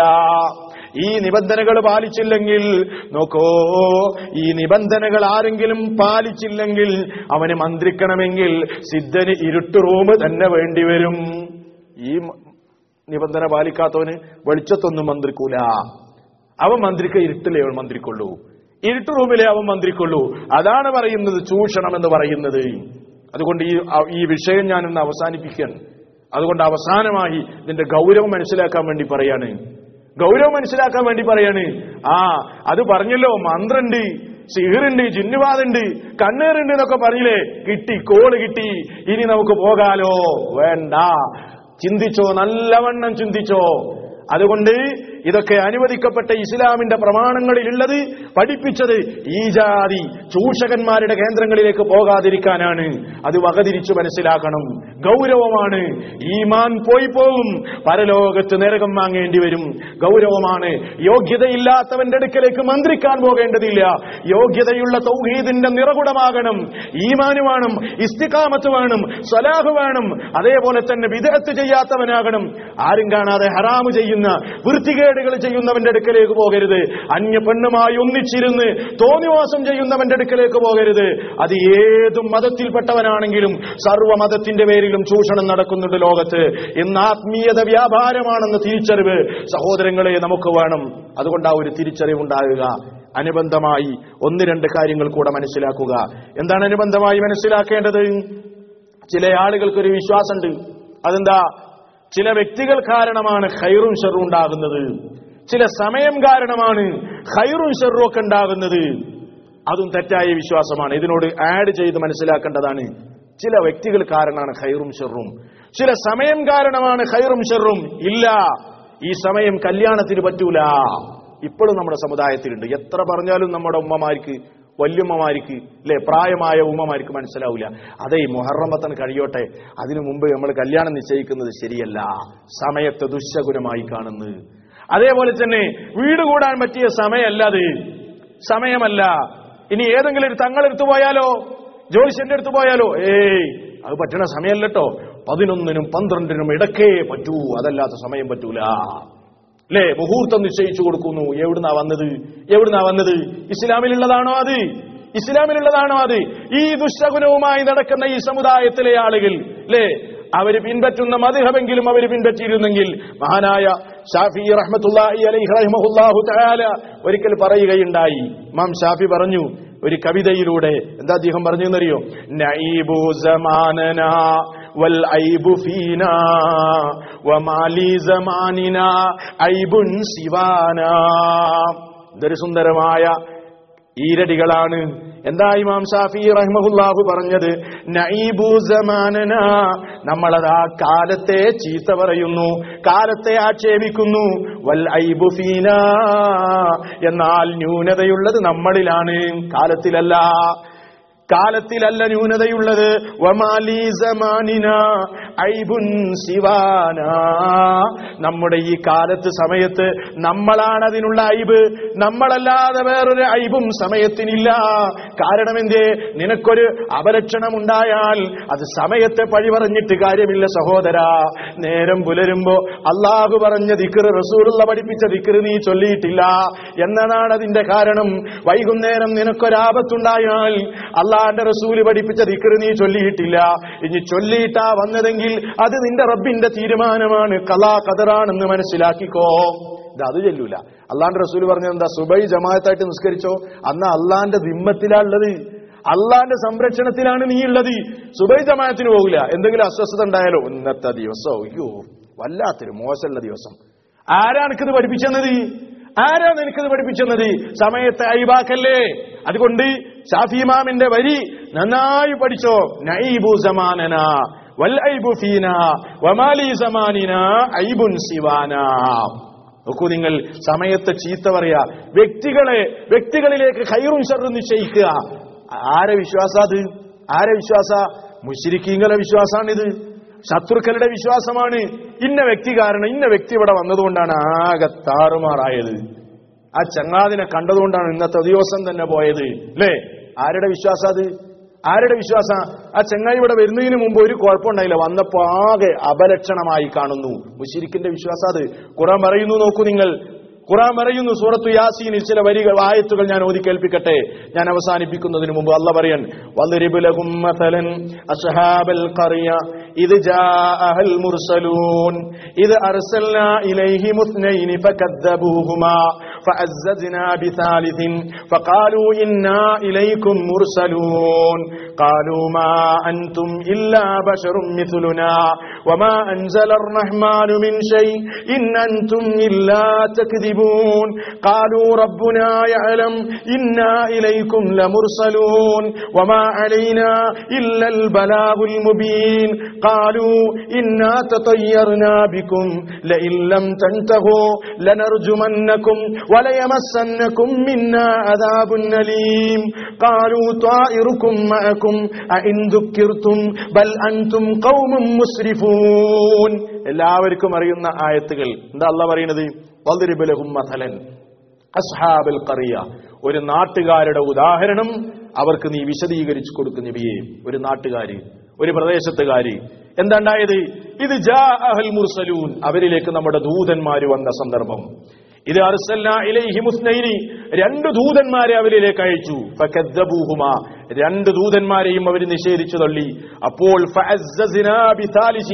ഈ നിബന്ധനകൾ പാലിച്ചില്ലെങ്കിൽ നോക്കോ ഈ നിബന്ധനകൾ ആരെങ്കിലും പാലിച്ചില്ലെങ്കിൽ അവന് മന്ത്രിക്കണമെങ്കിൽ സിദ്ധന് ഇരുട്ട് റൂം തന്നെ വേണ്ടിവരും ഈ മ- നിബന്ധന പാലിക്കാത്തവന് വെളിച്ചത്തൊന്നും മന്ത്രിക്കൂല അവൻ മന്ത്രിക്ക ഇരുട്ടിലേ അവൻ മന്ത്രിക്കൊള്ളൂ ഇരുട്ട് റൂമിലെ അവൻ മന്ത്രിക്കൊള്ളൂ അതാണ് പറയുന്നത് ചൂഷണം എന്ന് പറയുന്നത് അതുകൊണ്ട് ഈ ഈ വിഷയം ഞാനൊന്ന് അവസാനിപ്പിക്കാൻ അതുകൊണ്ട് അവസാനമായി ഇതിന്റെ ഗൗരവം മനസ്സിലാക്കാൻ വേണ്ടി പറയാണ് ഗൗരവം മനസ്സിലാക്കാൻ വേണ്ടി പറയാണ് ആ അത് പറഞ്ഞല്ലോ മന്ത്രണ്ട് സിഹിറുണ്ട് ജിന്നുവാദുണ്ട് കണ്ണേറുണ്ട് എന്നൊക്കെ പറഞ്ഞില്ലേ കിട്ടി കോള് കിട്ടി ഇനി നമുക്ക് പോകാലോ വേണ്ട ചിന്തിച്ചോ നല്ലവണ്ണം ചിന്തിച്ചോ അതുകൊണ്ട് ഇതൊക്കെ അനുവദിക്കപ്പെട്ട ഇസ്ലാമിന്റെ പ്രമാണങ്ങളിലുള്ളത് പഠിപ്പിച്ചത് ഈ ജാതി ചൂഷകന്മാരുടെ കേന്ദ്രങ്ങളിലേക്ക് പോകാതിരിക്കാനാണ് അത് വകതിരിച്ചു മനസ്സിലാക്കണം ഗൗരവമാണ് ഈമാൻ പോയി പോകും പരലോകത്ത് നരകം വാങ്ങേണ്ടി വരും ഗൗരവമാണ് യോഗ്യതയില്ലാത്തവന്റെ അടുക്കലേക്ക് മന്ത്രിക്കാൻ പോകേണ്ടതില്ല യോഗ്യതയുള്ള തൗഹീദിന്റെ നിറകുടമാകണം ഈമാന് വേണം ഇസ്തികാമത്ത് വേണം സ്വലാഹ് വേണം അതേപോലെ തന്നെ വിദഗ്ധ ചെയ്യാത്തവനാകണം ആരും കാണാതെ ഹറാമ് ചെയ്യുന്ന വൃത്തികേടുകൾ ചെയ്യുന്നവന്റെ അടുക്കലേക്ക് പോകരുത് അന്യ പെണ്ണുമായി ഒന്നിച്ചിരുന്ന് തോന്നിവാസം ചെയ്യുന്നവന്റെ അടുക്കലേക്ക് പോകരുത് അത് ഏത് മതത്തിൽപ്പെട്ടവനാണെങ്കിലും സർവ്വ മതത്തിന്റെ പേരിലും ചൂഷണം നടക്കുന്നുണ്ട് ലോകത്ത് ഇന്ന് ആത്മീയത വ്യാപാരമാണെന്ന തിരിച്ചറിവ് സഹോദരങ്ങളെ നമുക്ക് വേണം അതുകൊണ്ട് ആ ഒരു തിരിച്ചറിവ് ഉണ്ടാകുക അനുബന്ധമായി ഒന്ന് രണ്ട് കാര്യങ്ങൾ കൂടെ മനസ്സിലാക്കുക എന്താണ് അനുബന്ധമായി മനസ്സിലാക്കേണ്ടത് ചില ആളുകൾക്കൊരു വിശ്വാസമുണ്ട് അതെന്താ ചില വ്യക്തികൾ കാരണമാണ് ഖൈറും ഷെറും ഉണ്ടാകുന്നത് ചില സമയം കാരണമാണ് ഖൈറും ഷെറും ഒക്കെ ഉണ്ടാകുന്നത് അതും തെറ്റായ വിശ്വാസമാണ് ഇതിനോട് ആഡ് ചെയ്ത് മനസ്സിലാക്കേണ്ടതാണ് ചില വ്യക്തികൾ കാരണമാണ് ഖൈറും ഷെറും ചില സമയം കാരണമാണ് ഖൈറും ഷെറും ഇല്ല ഈ സമയം കല്യാണത്തിന് പറ്റൂല ഇപ്പോഴും നമ്മുടെ സമുദായത്തിലുണ്ട് എത്ര പറഞ്ഞാലും നമ്മുടെ ഉമ്മമാർക്ക് വല്യമ്മമാർക്ക് അല്ലെ പ്രായമായ ഉമ്മമാർക്ക് മനസ്സിലാവില്ല അതെ ഈ മുഹറമത്തിന് കഴിയോട്ടെ അതിനു മുമ്പ് നമ്മൾ കല്യാണം നിശ്ചയിക്കുന്നത് ശരിയല്ല സമയത്തെ ദുശകുലമായി കാണുന്നു അതേപോലെ തന്നെ വീട് കൂടാൻ പറ്റിയ സമയമല്ല അത് സമയമല്ല ഇനി ഏതെങ്കിലും ഒരു തങ്ങളെടുത്തു പോയാലോ ജ്യോതിഷന്റെ അടുത്ത് പോയാലോ ഏയ് അത് പറ്റണ സമയമല്ലട്ടോ പതിനൊന്നിനും പന്ത്രണ്ടിനും ഇടക്കേ പറ്റൂ അതല്ലാത്ത സമയം പറ്റൂല അല്ലേ മുഹൂർത്തം നിശ്ചയിച്ചു കൊടുക്കുന്നു എവിടുന്നാ വന്നത് എവിടുന്നാ വന്നത് ഇസ്ലാമിലുള്ളതാണോ അത് ഇസ്ലാമിലുള്ളതാണോ അത് ഈ ദുഷ്ടഗുണവുമായി നടക്കുന്ന ഈ സമുദായത്തിലെ ആളുകൾ അല്ലേ അവര് പിൻപറ്റുന്ന മധുഹമെങ്കിലും അവർ പിൻപറ്റിയിരുന്നെങ്കിൽ മഹാനായ ഷാഫി റഹ്മത്തുള്ളാഹി അലൈഹി റഹ്മഹുല്ലാഹു തആല ഒരിക്കൽ പറയുകയുണ്ടായി മാം ഷാഫി പറഞ്ഞു ഒരു കവിതയിലൂടെ എന്താ അദ്ദേഹം പറഞ്ഞു എന്നറിയോ നൈബു സമാനന വൽ ഐബു ഫീന വമാലി സമാനിന ഐബുൻ സിവാന ഇതൊരു സുന്ദരമായ ഈരടികളാണ് എന്താ ഇമാം ഷാഫി റഹ്മഹുല്ലാഹു പറഞ്ഞത് നഈബു സമാനന നമ്മളതാ കാലത്തെ ചീത്ത പറയുന്നു കാലത്തെ ആക്ഷേപിക്കുന്നു വൽ ഐബു ഫീന എന്നാൽ ന്യൂനതയുള്ളത് നമ്മളിലാണ് കാലത്തിലല്ല കാലത്തിലല്ല ന്യൂനതയുള്ളത് വമാലി സമാനിന ഐബുൻ സിവാന നമ്മുടെ ഈ കാലത്ത് സമയത്ത് നമ്മളാണ് അതിനുള്ള ഐബ് നമ്മളല്ലാതെ വേറൊരു ഐബും സമയത്തിനില്ല കാരണം എന്തേ നിനക്കൊരു അപലക്ഷണം ഉണ്ടായാൽ അത് സമയത്തെ പഴി പറഞ്ഞിട്ട് കാര്യമില്ല സഹോദര നേരം പുലരുമ്പോ അള്ളാഹു പറഞ്ഞ ദിക്കറ് റസൂലുള്ള പഠിപ്പിച്ച ദിക്കറ് നീ ചൊല്ലിയിട്ടില്ല എന്നതാണ് അതിന്റെ കാരണം വൈകുന്നേരം നിനക്കൊരാപത്തുണ്ടായാൽ അള്ളാന്റെ റസൂല് പഠിപ്പിച്ച ദിക്കറ് നീ ചൊല്ലിയിട്ടില്ല ഇനി ചൊല്ലിയിട്ടാ വന്നതെങ്കിൽ അത് നിന്റെ റബ്ബിന്റെ തീരുമാനമാണ് കലാ കതറാണെന്ന് മനസ്സിലാക്കിക്കോ ഇത് അത് ചെല്ലൂല അള്ളാന്റെ റസൂല് പറഞ്ഞത് എന്താ സുബൈ ജമാഅത്തായിട്ട് നിസ്കരിച്ചോ അന്ന് അള്ളാന്റെ ദിമ്മത്തിലാണുള്ളത് അള്ളാന്റെ സംരക്ഷണത്തിലാണ് നീ ഉള്ളത് സുബൈ ജമാഅത്തിന് പോകില്ല എന്തെങ്കിലും അസ്വസ്ഥത ഉണ്ടായാലോ ഇന്നത്തെ ദിവസം അയ്യോ വല്ലാത്തൊരു മോശമുള്ള ദിവസം ആരാണ് എനിക്കിത് പഠിപ്പിച്ചെന്നത് ആരാ നിനക്കത് പഠിപ്പിച്ചെന്നത് സമയത്തെ അയിബാക്കല്ലേ അതുകൊണ്ട് ഷാഫിമാമിന്റെ വരി നന്നായി പഠിച്ചോ നൈബു സമാനന വൽ ഐബു ഫീന വമാലി സമാനിന ഐബുൻ സിവാന നോക്കൂ നിങ്ങൾ സമയത്തെ ചീത്ത പറയാ വ്യക്തികളെ വ്യക്തികളിലേക്ക് ഖൈറും ഷർറും നിശ്ചയിക്കുക ആരെ വിശ്വാസ അത് ആരെ വിശ്വാസ മുഷിരിക്കീങ്ങളെ വിശ്വാസാണിത് ശത്രുക്കളുടെ വിശ്വാസമാണ് ഇന്ന വ്യക്തി കാരണം ഇന്ന വ്യക്തി ഇവിടെ വന്നതുകൊണ്ടാണ് ആകെ താറുമാറായത് ആ ചങ്ങാതിനെ കണ്ടതുകൊണ്ടാണ് ഇന്നത്തെ ദിവസം തന്നെ പോയത് അല്ലേ ആരുടെ വിശ്വാസം അത് ആരുടെ വിശ്വാസ ആ ചെങ്ങായി ഇവിടെ വരുന്നതിന് മുമ്പ് ഒരു കുഴപ്പമുണ്ടായില്ല വന്നപ്പോ ആകെ അപലക്ഷണമായി കാണുന്നു മുഷിരിക്കിന്റെ വിശ്വാസം അത് ഖുറാൻ പറയുന്നു നോക്കൂ നിങ്ങൾ ഖുറാൻ പറയുന്നു സൂറത്തു യാസീനിൽ ചില വരികൾ ആയത്തുകൾ ഞാൻ ഓതി കേൾപ്പിക്കട്ടെ ഞാൻ അവസാനിപ്പിക്കുന്നതിന് മുമ്പ് അല്ല പറയൻ വദ്രിബ് ലഹും മസലൻ അസ്ഹാബൽ ഖറിയ ഇത് ജാഅഹൽ മുർസലൂൻ ഇത് അർസൽനാ ഇലൈഹിം اثنين فكذبوهما فعززنا بثالث فقالوا إنا إليكم مرسلون قالوا ما أنتم إلا بشر مثلنا وما أنزل الرحمن من شيء إن أنتم إلا تكذبون قالوا ربنا يعلم إنا إليكم لمرسلون وما علينا إلا البلاغ المبين قالوا إنا تطيرنا بكم لئن لم تنتهوا لنرجمنكم وليمسنكم منا عذاب أليم قالوا طائركم معكم أئن ذكرتم بل أنتم قوم مسرفون എല്ലാവർക്കും അറിയുന്ന ആയത്തുകൾ എന്താ അല്ല പറയുന്നത് വദ്രിബലഹും മഥലൻ അസ്ഹാബൽ ഖറിയ ഒരു നാട്ടുകാരുടെ ഉദാഹരണം അവർക്ക് നീ വിശദീകരിച്ചു കൊടുക്കുന്ന നബിയെ ഒരു നാട്ടുകാര് ഒരു പ്രദേശത്തുകാര് എന്താണ്ടായത് ഇത് ജാ അഹൽ മുർസലൂൻ അവരിലേക്ക് നമ്മുടെ ദൂതന്മാര് വന്ന സന്ദർഭം ഇത് അർസൽന ഇലൈഹി മുസ്നൈനി രണ്ട് ദൂതന്മാരെ അവരിലേക്ക് അയച്ചു ഫകദ്ദബൂഹുമ രണ്ട് ദൂതന്മാരെയും അവർ നിഷേധിച്ചു തള്ളി അപ്പോൾ ഫഅസ്സസ്നാ ബിതാലിസിൻ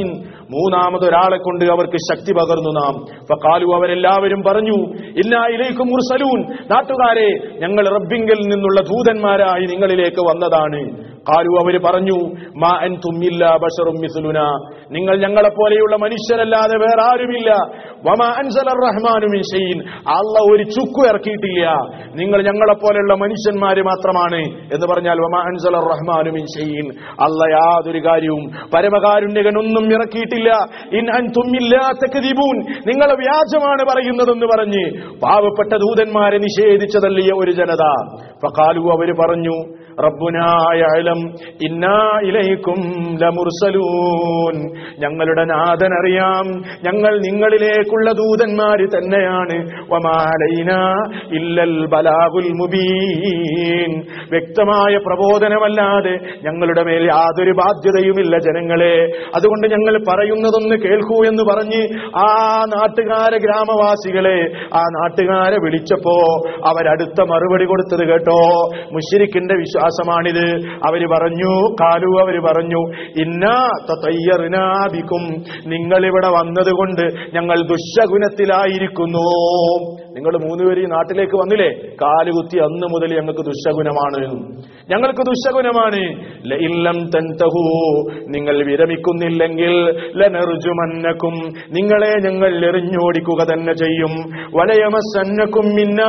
മൂന്നാമതൊരാളെ കൊണ്ട് അവർക്ക് ശക്തി പകർന്നു നാം ഫക്കാലു അവരെല്ലാവരും പറഞ്ഞു ഇന്നാ ഇലേക്കും മുർസലൂൻ നാട്ടുകാരെ ഞങ്ങൾ റബ്ബിങ്കിൽ നിന്നുള്ള ദൂതന്മാരായി നിങ്ങളിലേക്ക് വന്നതാണ് കാലു അവര് പറഞ്ഞു മാ അൻ തുമ്മില്ല ബഷറും മിസുലുന നിങ്ങൾ ഞങ്ങളെ പോലെയുള്ള മനുഷ്യരല്ലാതെ വേറെ ആരുമില്ല വമാ അൻസല റഹ്മാനു മിൻ ഷൈഇൻ അല്ല ഒരു ചുക്കു ഇറക്കിയിട്ടില്ല നിങ്ങൾ ഞങ്ങളെ പോലെയുള്ള മനുഷ്യന്മാര് മാത്രമാണ് എന്ന് പറഞ്ഞാൽ വമാ അൻസല റഹ്മാനു മിൻ ഷൈഇൻ അല്ല യാതൊരു കാര്യവും പരമകാരുണ്യകൻ ഒന്നും ഇറക്കിയിട്ടില്ല ഇൻ അൻ തുമ്മില്ല തക്ദിബൂൻ നിങ്ങൾ വ്യാജമാണ് പറയുന്നതെന്ന് പറഞ്ഞ് പാവപ്പെട്ട ദൂതന്മാരെ നിഷേധിച്ചതല്ലിയ ഒരു ജനത ഫഖാലു അവര് പറഞ്ഞു റബ്ബുനാ യഅലം ഇന്നാ ഇലൈക്കും ലമുർസലൂൻ ഞങ്ങളുടെ നാഥൻ അറിയാം ഞങ്ങൾ നിങ്ങളിലേക്കുള്ള ദൂതന്മാര് തന്നെയാണ് വമാ അലൈനാ ഇല്ലൽ ബലാഗുൽ മുബീൻ വ്യക്തമായ പ്രബോധനമല്ലാതെ ഞങ്ങളുടെ മേൽ യാതൊരു ബാധ്യതയുമില്ല ജനങ്ങളെ അതുകൊണ്ട് ഞങ്ങൾ പറയുന്നതൊന്ന് കേൾക്കൂ എന്ന് പറഞ്ഞ് ആ നാട്ടുകാരെ ഗ്രാമവാസികളെ ആ നാട്ടുകാരെ വിളിച്ചപ്പോ അവരടുത്ത മറുപടി കൊടുത്തത് കേട്ടോ മുഷിരിക്കിന്റെ വിശ്വാസമാണിത് അവര് പറഞ്ഞു കാലു അവര് പറഞ്ഞു ഇന്നാ തയ്യറിനാദിക്കും നിങ്ങൾ ഇവിടെ വന്നതുകൊണ്ട് ഞങ്ങൾ ദുശകുനത്തിലായിരിക്കുന്നു നിങ്ങൾ മൂന്നുപേര് ഈ നാട്ടിലേക്ക് വന്നില്ലേ കാലുകുത്തി അന്ന് മുതൽ ഞങ്ങൾക്ക് ദുശകുനമാണ് ഞങ്ങൾക്ക് ദുശകുനമാണ് ലഇല്ലം തൻതഹു നിങ്ങൾ വിരമിക്കുന്നില്ലെങ്കിൽ ലനർജുമന്നക്കും നിങ്ങളെ ഞങ്ങൾ എറിഞ്ഞോടിക്കുക തന്നെ ചെയ്യും വലയമസന്നക്കും മിന്ന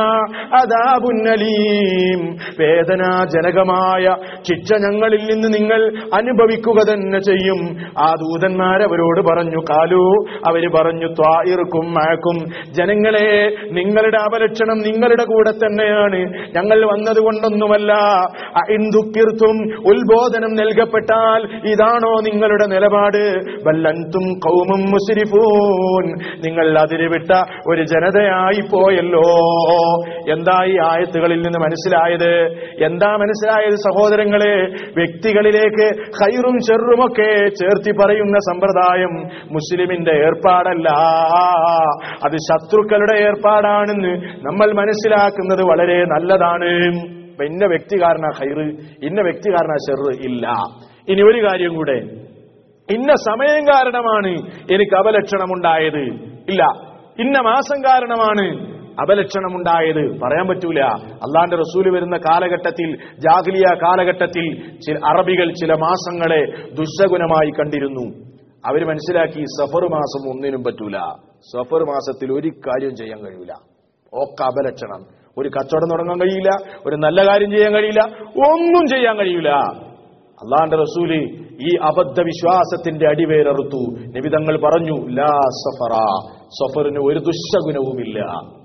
അദാബുന്നലീം വേദനാജനകമായ ശിക്ഷ ഞങ്ങളിൽ നിന്ന് നിങ്ങൾ അനുഭവിക്കുക തന്നെ ചെയ്യും ആ ദൂതന്മാരവരോട് പറഞ്ഞു കാലു അവര് പറഞ്ഞു ത്വായിർക്കും മഴക്കും ജനങ്ങളെ നിങ്ങളുടെ അപലക്ഷണം നിങ്ങളുടെ കൂടെ തന്നെയാണ് ഞങ്ങൾ വന്നതുകൊണ്ടൊന്നുമല്ല അഇന്ദുക്കിർത്തും ഉത്ബോധനം നൽകപ്പെട്ടാൽ ഇതാണോ നിങ്ങളുടെ നിലപാട് വല്ലന്തും കൗമും മുസ്രിഫൂൻ നിങ്ങൾ അതിരുവിട്ട ഒരു ജനതയായി പോയല്ലോ എന്താ ഈ ആയത്തുകളിൽ നിന്ന് മനസ്സിലായത് എന്താ മനസ്സിലായത് സഹോദരങ്ങളെ വ്യക്തികളിലേക്ക് ഹൈറും ചെറുമൊക്കെ ചേർത്തി പറയുന്ന സമ്പ്രദായം മുസ്ലിമിന്റെ ഏർപ്പാടല്ല അത് ശത്രുക്കളുടെ ഏർപ്പാടാണെന്ന് നമ്മൾ മനസ്സിലാക്കുന്നത് വളരെ നല്ലതാണ് ഇപ്പൊ ഇന്ന വ്യക്തികാരന ഹൈറ് ഇന്ന വ്യക്തികാരന ഷെറ് ഇല്ല ഇനി ഒരു കാര്യം കൂടെ ഇന്ന സമയം കാരണമാണ് എനിക്ക് അപലക്ഷണമുണ്ടായത് ഇല്ല ഇന്ന മാസം കാരണമാണ് അപലക്ഷണമുണ്ടായത് പറയാൻ പറ്റൂല അള്ളാന്റെ റസൂല് വരുന്ന കാലഘട്ടത്തിൽ ജാഗ്ലിയ കാലഘട്ടത്തിൽ ചില അറബികൾ ചില മാസങ്ങളെ ദുസ്സഗുണമായി കണ്ടിരുന്നു അവര് മനസ്സിലാക്കി സഫർ മാസം ഒന്നിനും പറ്റൂല സഫർ മാസത്തിൽ ഒരു കാര്യം ചെയ്യാൻ കഴിയൂല ഒക്കെ അപലക്ഷണം ഒരു കച്ചവടം തുടങ്ങാൻ കഴിയില്ല ഒരു നല്ല കാര്യം ചെയ്യാൻ കഴിയില്ല ഒന്നും ചെയ്യാൻ കഴിയൂല അള്ളാന്റെ റസൂല് ഈ അബദ്ധ വിശ്വാസത്തിന്റെ അടിവേരറുത്തു നിബിതങ്ങൾ പറഞ്ഞു ലാ സഫറ സഫറിന് ഒരു ദുശഗുണവുമില്ല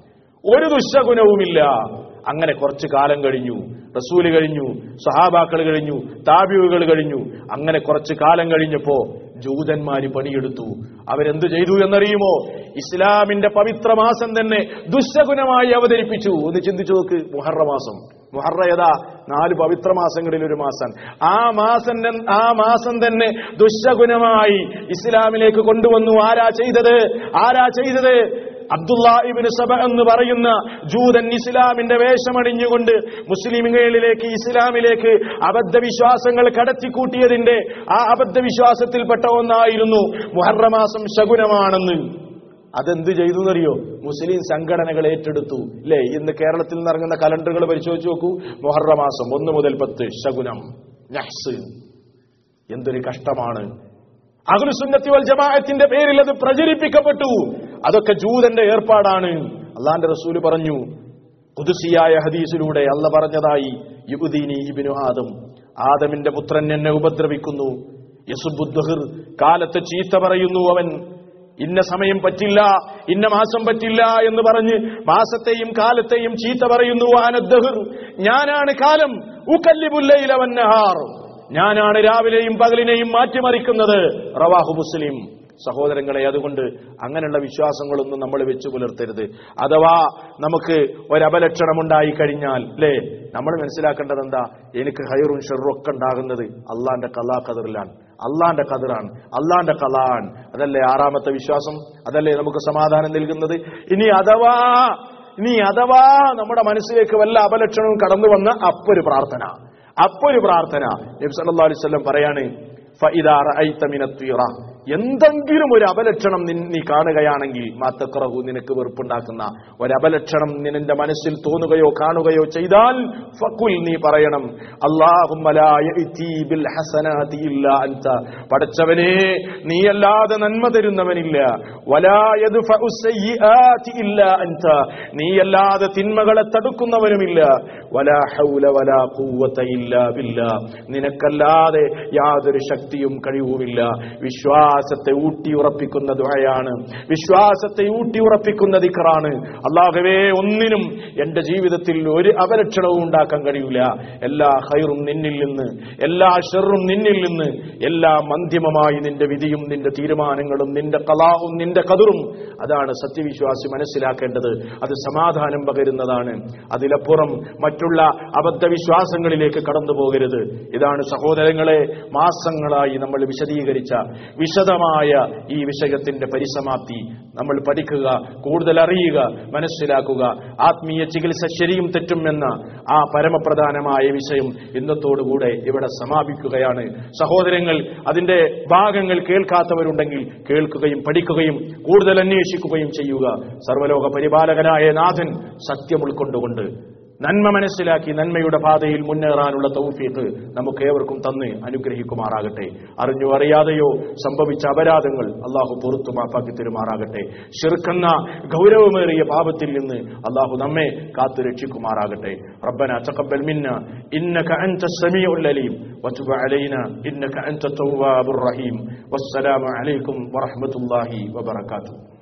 ഒരു ദുശഗുണവുമില്ല അങ്ങനെ കുറച്ചു കാലം കഴിഞ്ഞു റസൂല് കഴിഞ്ഞു സഹാബാക്കൾ കഴിഞ്ഞു താബിയുകൾ കഴിഞ്ഞു അങ്ങനെ കുറച്ചു കാലം കഴിഞ്ഞപ്പോ ജൂതന്മാര് പണിയെടുത്തു അവരെന്ത് ചെയ്തു എന്നറിയുമോ ഇസ്ലാമിന്റെ പവിത്ര മാസം തന്നെ ദുശഗുണമായി അവതരിപ്പിച്ചു ഒന്ന് ചിന്തിച്ചു നോക്ക് മുഹറ മാസം മുഹറ ഏതാ നാല് പവിത്ര മാസങ്ങളിൽ ഒരു മാസം ആ മാസം തൻ- ആ മാസം തന്നെ ദുശഗുണമായി ഇസ്ലാമിലേക്ക് കൊണ്ടുവന്നു ആരാ ചെയ്തത് ആരാ ചെയ്തത് അബ്ദുള്ള ഇബിന് സബ എന്ന് പറയുന്ന ജൂതൻ ഇസ്ലാമിന്റെ വേഷമണിഞ്ഞുകൊണ്ട് മുസ്ലിമുകളിലേക്ക് ഇസ്ലാമിലേക്ക് അബദ്ധവിശ്വാസങ്ങൾ കടത്തിക്കൂട്ടിയതിന്റെ ആ അബദ്ധവിശ്വാസത്തിൽപ്പെട്ട ഒന്നായിരുന്നു മുഹറമാസം ശകുനമാണെന്ന് അതെന്ത് ചെയ്തു എന്നറിയോ മുസ്ലിം സംഘടനകൾ ഏറ്റെടുത്തു അല്ലേ ഇന്ന് കേരളത്തിൽ നിന്ന് ഇറങ്ങുന്ന കലണ്ടറുകൾ പരിശോധിച്ച് നോക്കൂ മുഹറമാസം ഒന്ന് മുതൽ പത്ത് ശകുനം നഹ്സ് എന്തൊരു കഷ്ടമാണ് അഖിലുസുന്നത്തി വൽ ജമാഅത്തിന്റെ പേരിൽ അത് പ്രചരിപ്പിക്കപ്പെട്ടു അതൊക്കെ ജൂതന്റെ ഏർപ്പാടാണ് അള്ളാന്റെ റസൂല് പറഞ്ഞു കുതുസിയായ ഹദീസിലൂടെ അല്ല പറഞ്ഞതായി യുബുദീനി ഇബിനു ആദം ആദമിന്റെ പുത്രൻ എന്നെ ഉപദ്രവിക്കുന്നു യസുബുദ്ദഹിർ കാലത്ത് ചീത്ത പറയുന്നു അവൻ ഇന്ന സമയം പറ്റില്ല ഇന്ന മാസം പറ്റില്ല എന്ന് പറഞ്ഞ് മാസത്തെയും കാലത്തെയും ചീത്ത പറയുന്നു ആനദ്ദഹിർ ഞാനാണ് കാലം ഉക്കല്ലിബുല്ലയിലവന്നഹാർ ഞാനാണ് രാവിലെയും പകലിനെയും മാറ്റിമറിക്കുന്നത് റവാഹു മുസ്ലിം സഹോദരങ്ങളെ അതുകൊണ്ട് അങ്ങനെയുള്ള വിശ്വാസങ്ങളൊന്നും നമ്മൾ വെച്ചു പുലർത്തരുത് അഥവാ നമുക്ക് ഒരപലക്ഷണമുണ്ടായി കഴിഞ്ഞാൽ അല്ലേ നമ്മൾ മനസ്സിലാക്കേണ്ടത് എന്താ എനിക്ക് ഹൈറും ഷെറും ഒക്കെ ഉണ്ടാകുന്നത് അള്ളാന്റെ കലാ കതിറിലാണ് അള്ളാന്റെ കതിറാണ് അള്ളാന്റെ കലാൻ അതല്ലേ ആറാമത്തെ വിശ്വാസം അതല്ലേ നമുക്ക് സമാധാനം നൽകുന്നത് ഇനി അഥവാ ഇനി അഥവാ നമ്മുടെ മനസ്സിലേക്ക് വല്ല അപലക്ഷണവും കടന്നു വന്ന അപ്പൊരു പ്രാർത്ഥന അപ്പൊരു പ്രാർത്ഥന നബി സല്ലല്ലാഹു അലൈഹി വസല്ലം പറയാണ് ഫഇദാ റഅയ്ത മിനത്ത് എന്തെങ്കിലും ഒരു അപലക്ഷണം നിൻ- നീ കാണുകയാണെങ്കിൽ മാത്തക്കറഹു നിനക്ക് വെറുപ്പുണ്ടാക്കുന്ന ഒരു അപലക്ഷണം നിന്റെ മനസ്സിൽ തോന്നുകയോ കാണുകയോ ചെയ്താൽ ഫക്കുൽ നീ പറയണം അല്ലാഹുമ്മ ലാ യഅ്തി ബിൽ ഹസനാതി ഇല്ലാ അൻത പടച്ചവനെ നീയല്ലാതെ നന്മ തരുന്നവനില്ല വലാ യദ്ഫഉ സയ്യിആതി ഇല്ലാ അൻത നീയല്ലാതെ തിന്മകളെ തടുക്കുന്നവനുമില്ല വലാ ഹൗല വലാ ഖുവത ഇല്ലാ ബില്ലാ നിനക്കല്ലാതെ യാതൊരു ശക്തിയും കഴിവുമില്ല വിശ്വാസത്തെ ഊട്ടി ഉറപ്പിക്കുന്ന ദുആയാണ് വിശ്വാസത്തെ ഊട്ടി ഉറപ്പിക്കുന്ന ദിക്റാണ് അള്ളാഹുവേ ഒന്നിനും എന്റെ ജീവിതത്തിൽ ഒരു അപലക്ഷണവും ഉണ്ടാക്കാൻ കഴിയില്ല എല്ലാ ഹൈറും നിന്നിൽ നിന്ന് എല്ലാ ഷെറും നിന്നിൽ നിന്ന് എല്ലാ മന്ധ്യമമായി നിന്റെ വിധിയും നിന്റെ തീരുമാനങ്ങളും നിന്റെ കലാവും നിന്റെ കതിറും അതാണ് സത്യവിശ്വാസി മനസ്സിലാക്കേണ്ടത് അത് സമാധാനം പകരുന്നതാണ് അതിലപ്പുറം മറ്റുള്ള അബദ്ധവിശ്വാസങ്ങളിലേക്ക് കടന്നു പോകരുത് ഇതാണ് സഹോദരങ്ങളെ മാസങ്ങളായി നമ്മൾ വിശദീകരിച്ച വിശദമായ ഈ വിഷയത്തിന്റെ പരിസമാപ്തി നമ്മൾ പഠിക്കുക കൂടുതൽ അറിയുക മനസ്സിലാക്കുക ആത്മീയ ചികിത്സ ശരിയും തെറ്റും എന്ന ആ പരമപ്രധാനമായ വിഷയം ഇന്നത്തോടുകൂടെ ഇവിടെ സമാപിക്കുകയാണ് സഹോദരങ്ങൾ അതിന്റെ ഭാഗങ്ങൾ കേൾക്കാത്തവരുണ്ടെങ്കിൽ കേൾക്കുകയും പഠിക്കുകയും കൂടുതൽ അന്വേഷിക്കുകയും ചെയ്യുക സർവലോക പരിപാലകനായ നാഥൻ സത്യം ഉൾക്കൊണ്ടുകൊണ്ട് നന്മ മനസ്സിലാക്കി നന്മയുടെ പാതയിൽ മുന്നേറാനുള്ള തൗഫീഖ് നമുക്ക് ഏവർക്കും തന്ന് അനുഗ്രഹിക്കുമാറാകട്ടെ അറിഞ്ഞോ അറിയാതെയോ സംഭവിച്ച അപരാധങ്ങൾ അള്ളാഹു പുറത്തു മാപ്പാക്കി തരുമാറാകട്ടെ ഷിർക്കെന്ന ഗൗരവമേറിയ പാപത്തിൽ നിന്ന് അള്ളാഹു നമ്മെ കാത്തു രക്ഷിക്കുമാറാകട്ടെ റബ്ബന തഖബ്ബൽ മിന്ന ഇന്നക അൻത സമീഉൽ അലീം വതുബ് അലൈന ഇന്നക അൻത തവ്വാബുർ റഹീം വസ്സലാമു അലൈക്കും വറഹ്മത്തുള്ളാഹി വബറകാതുഹു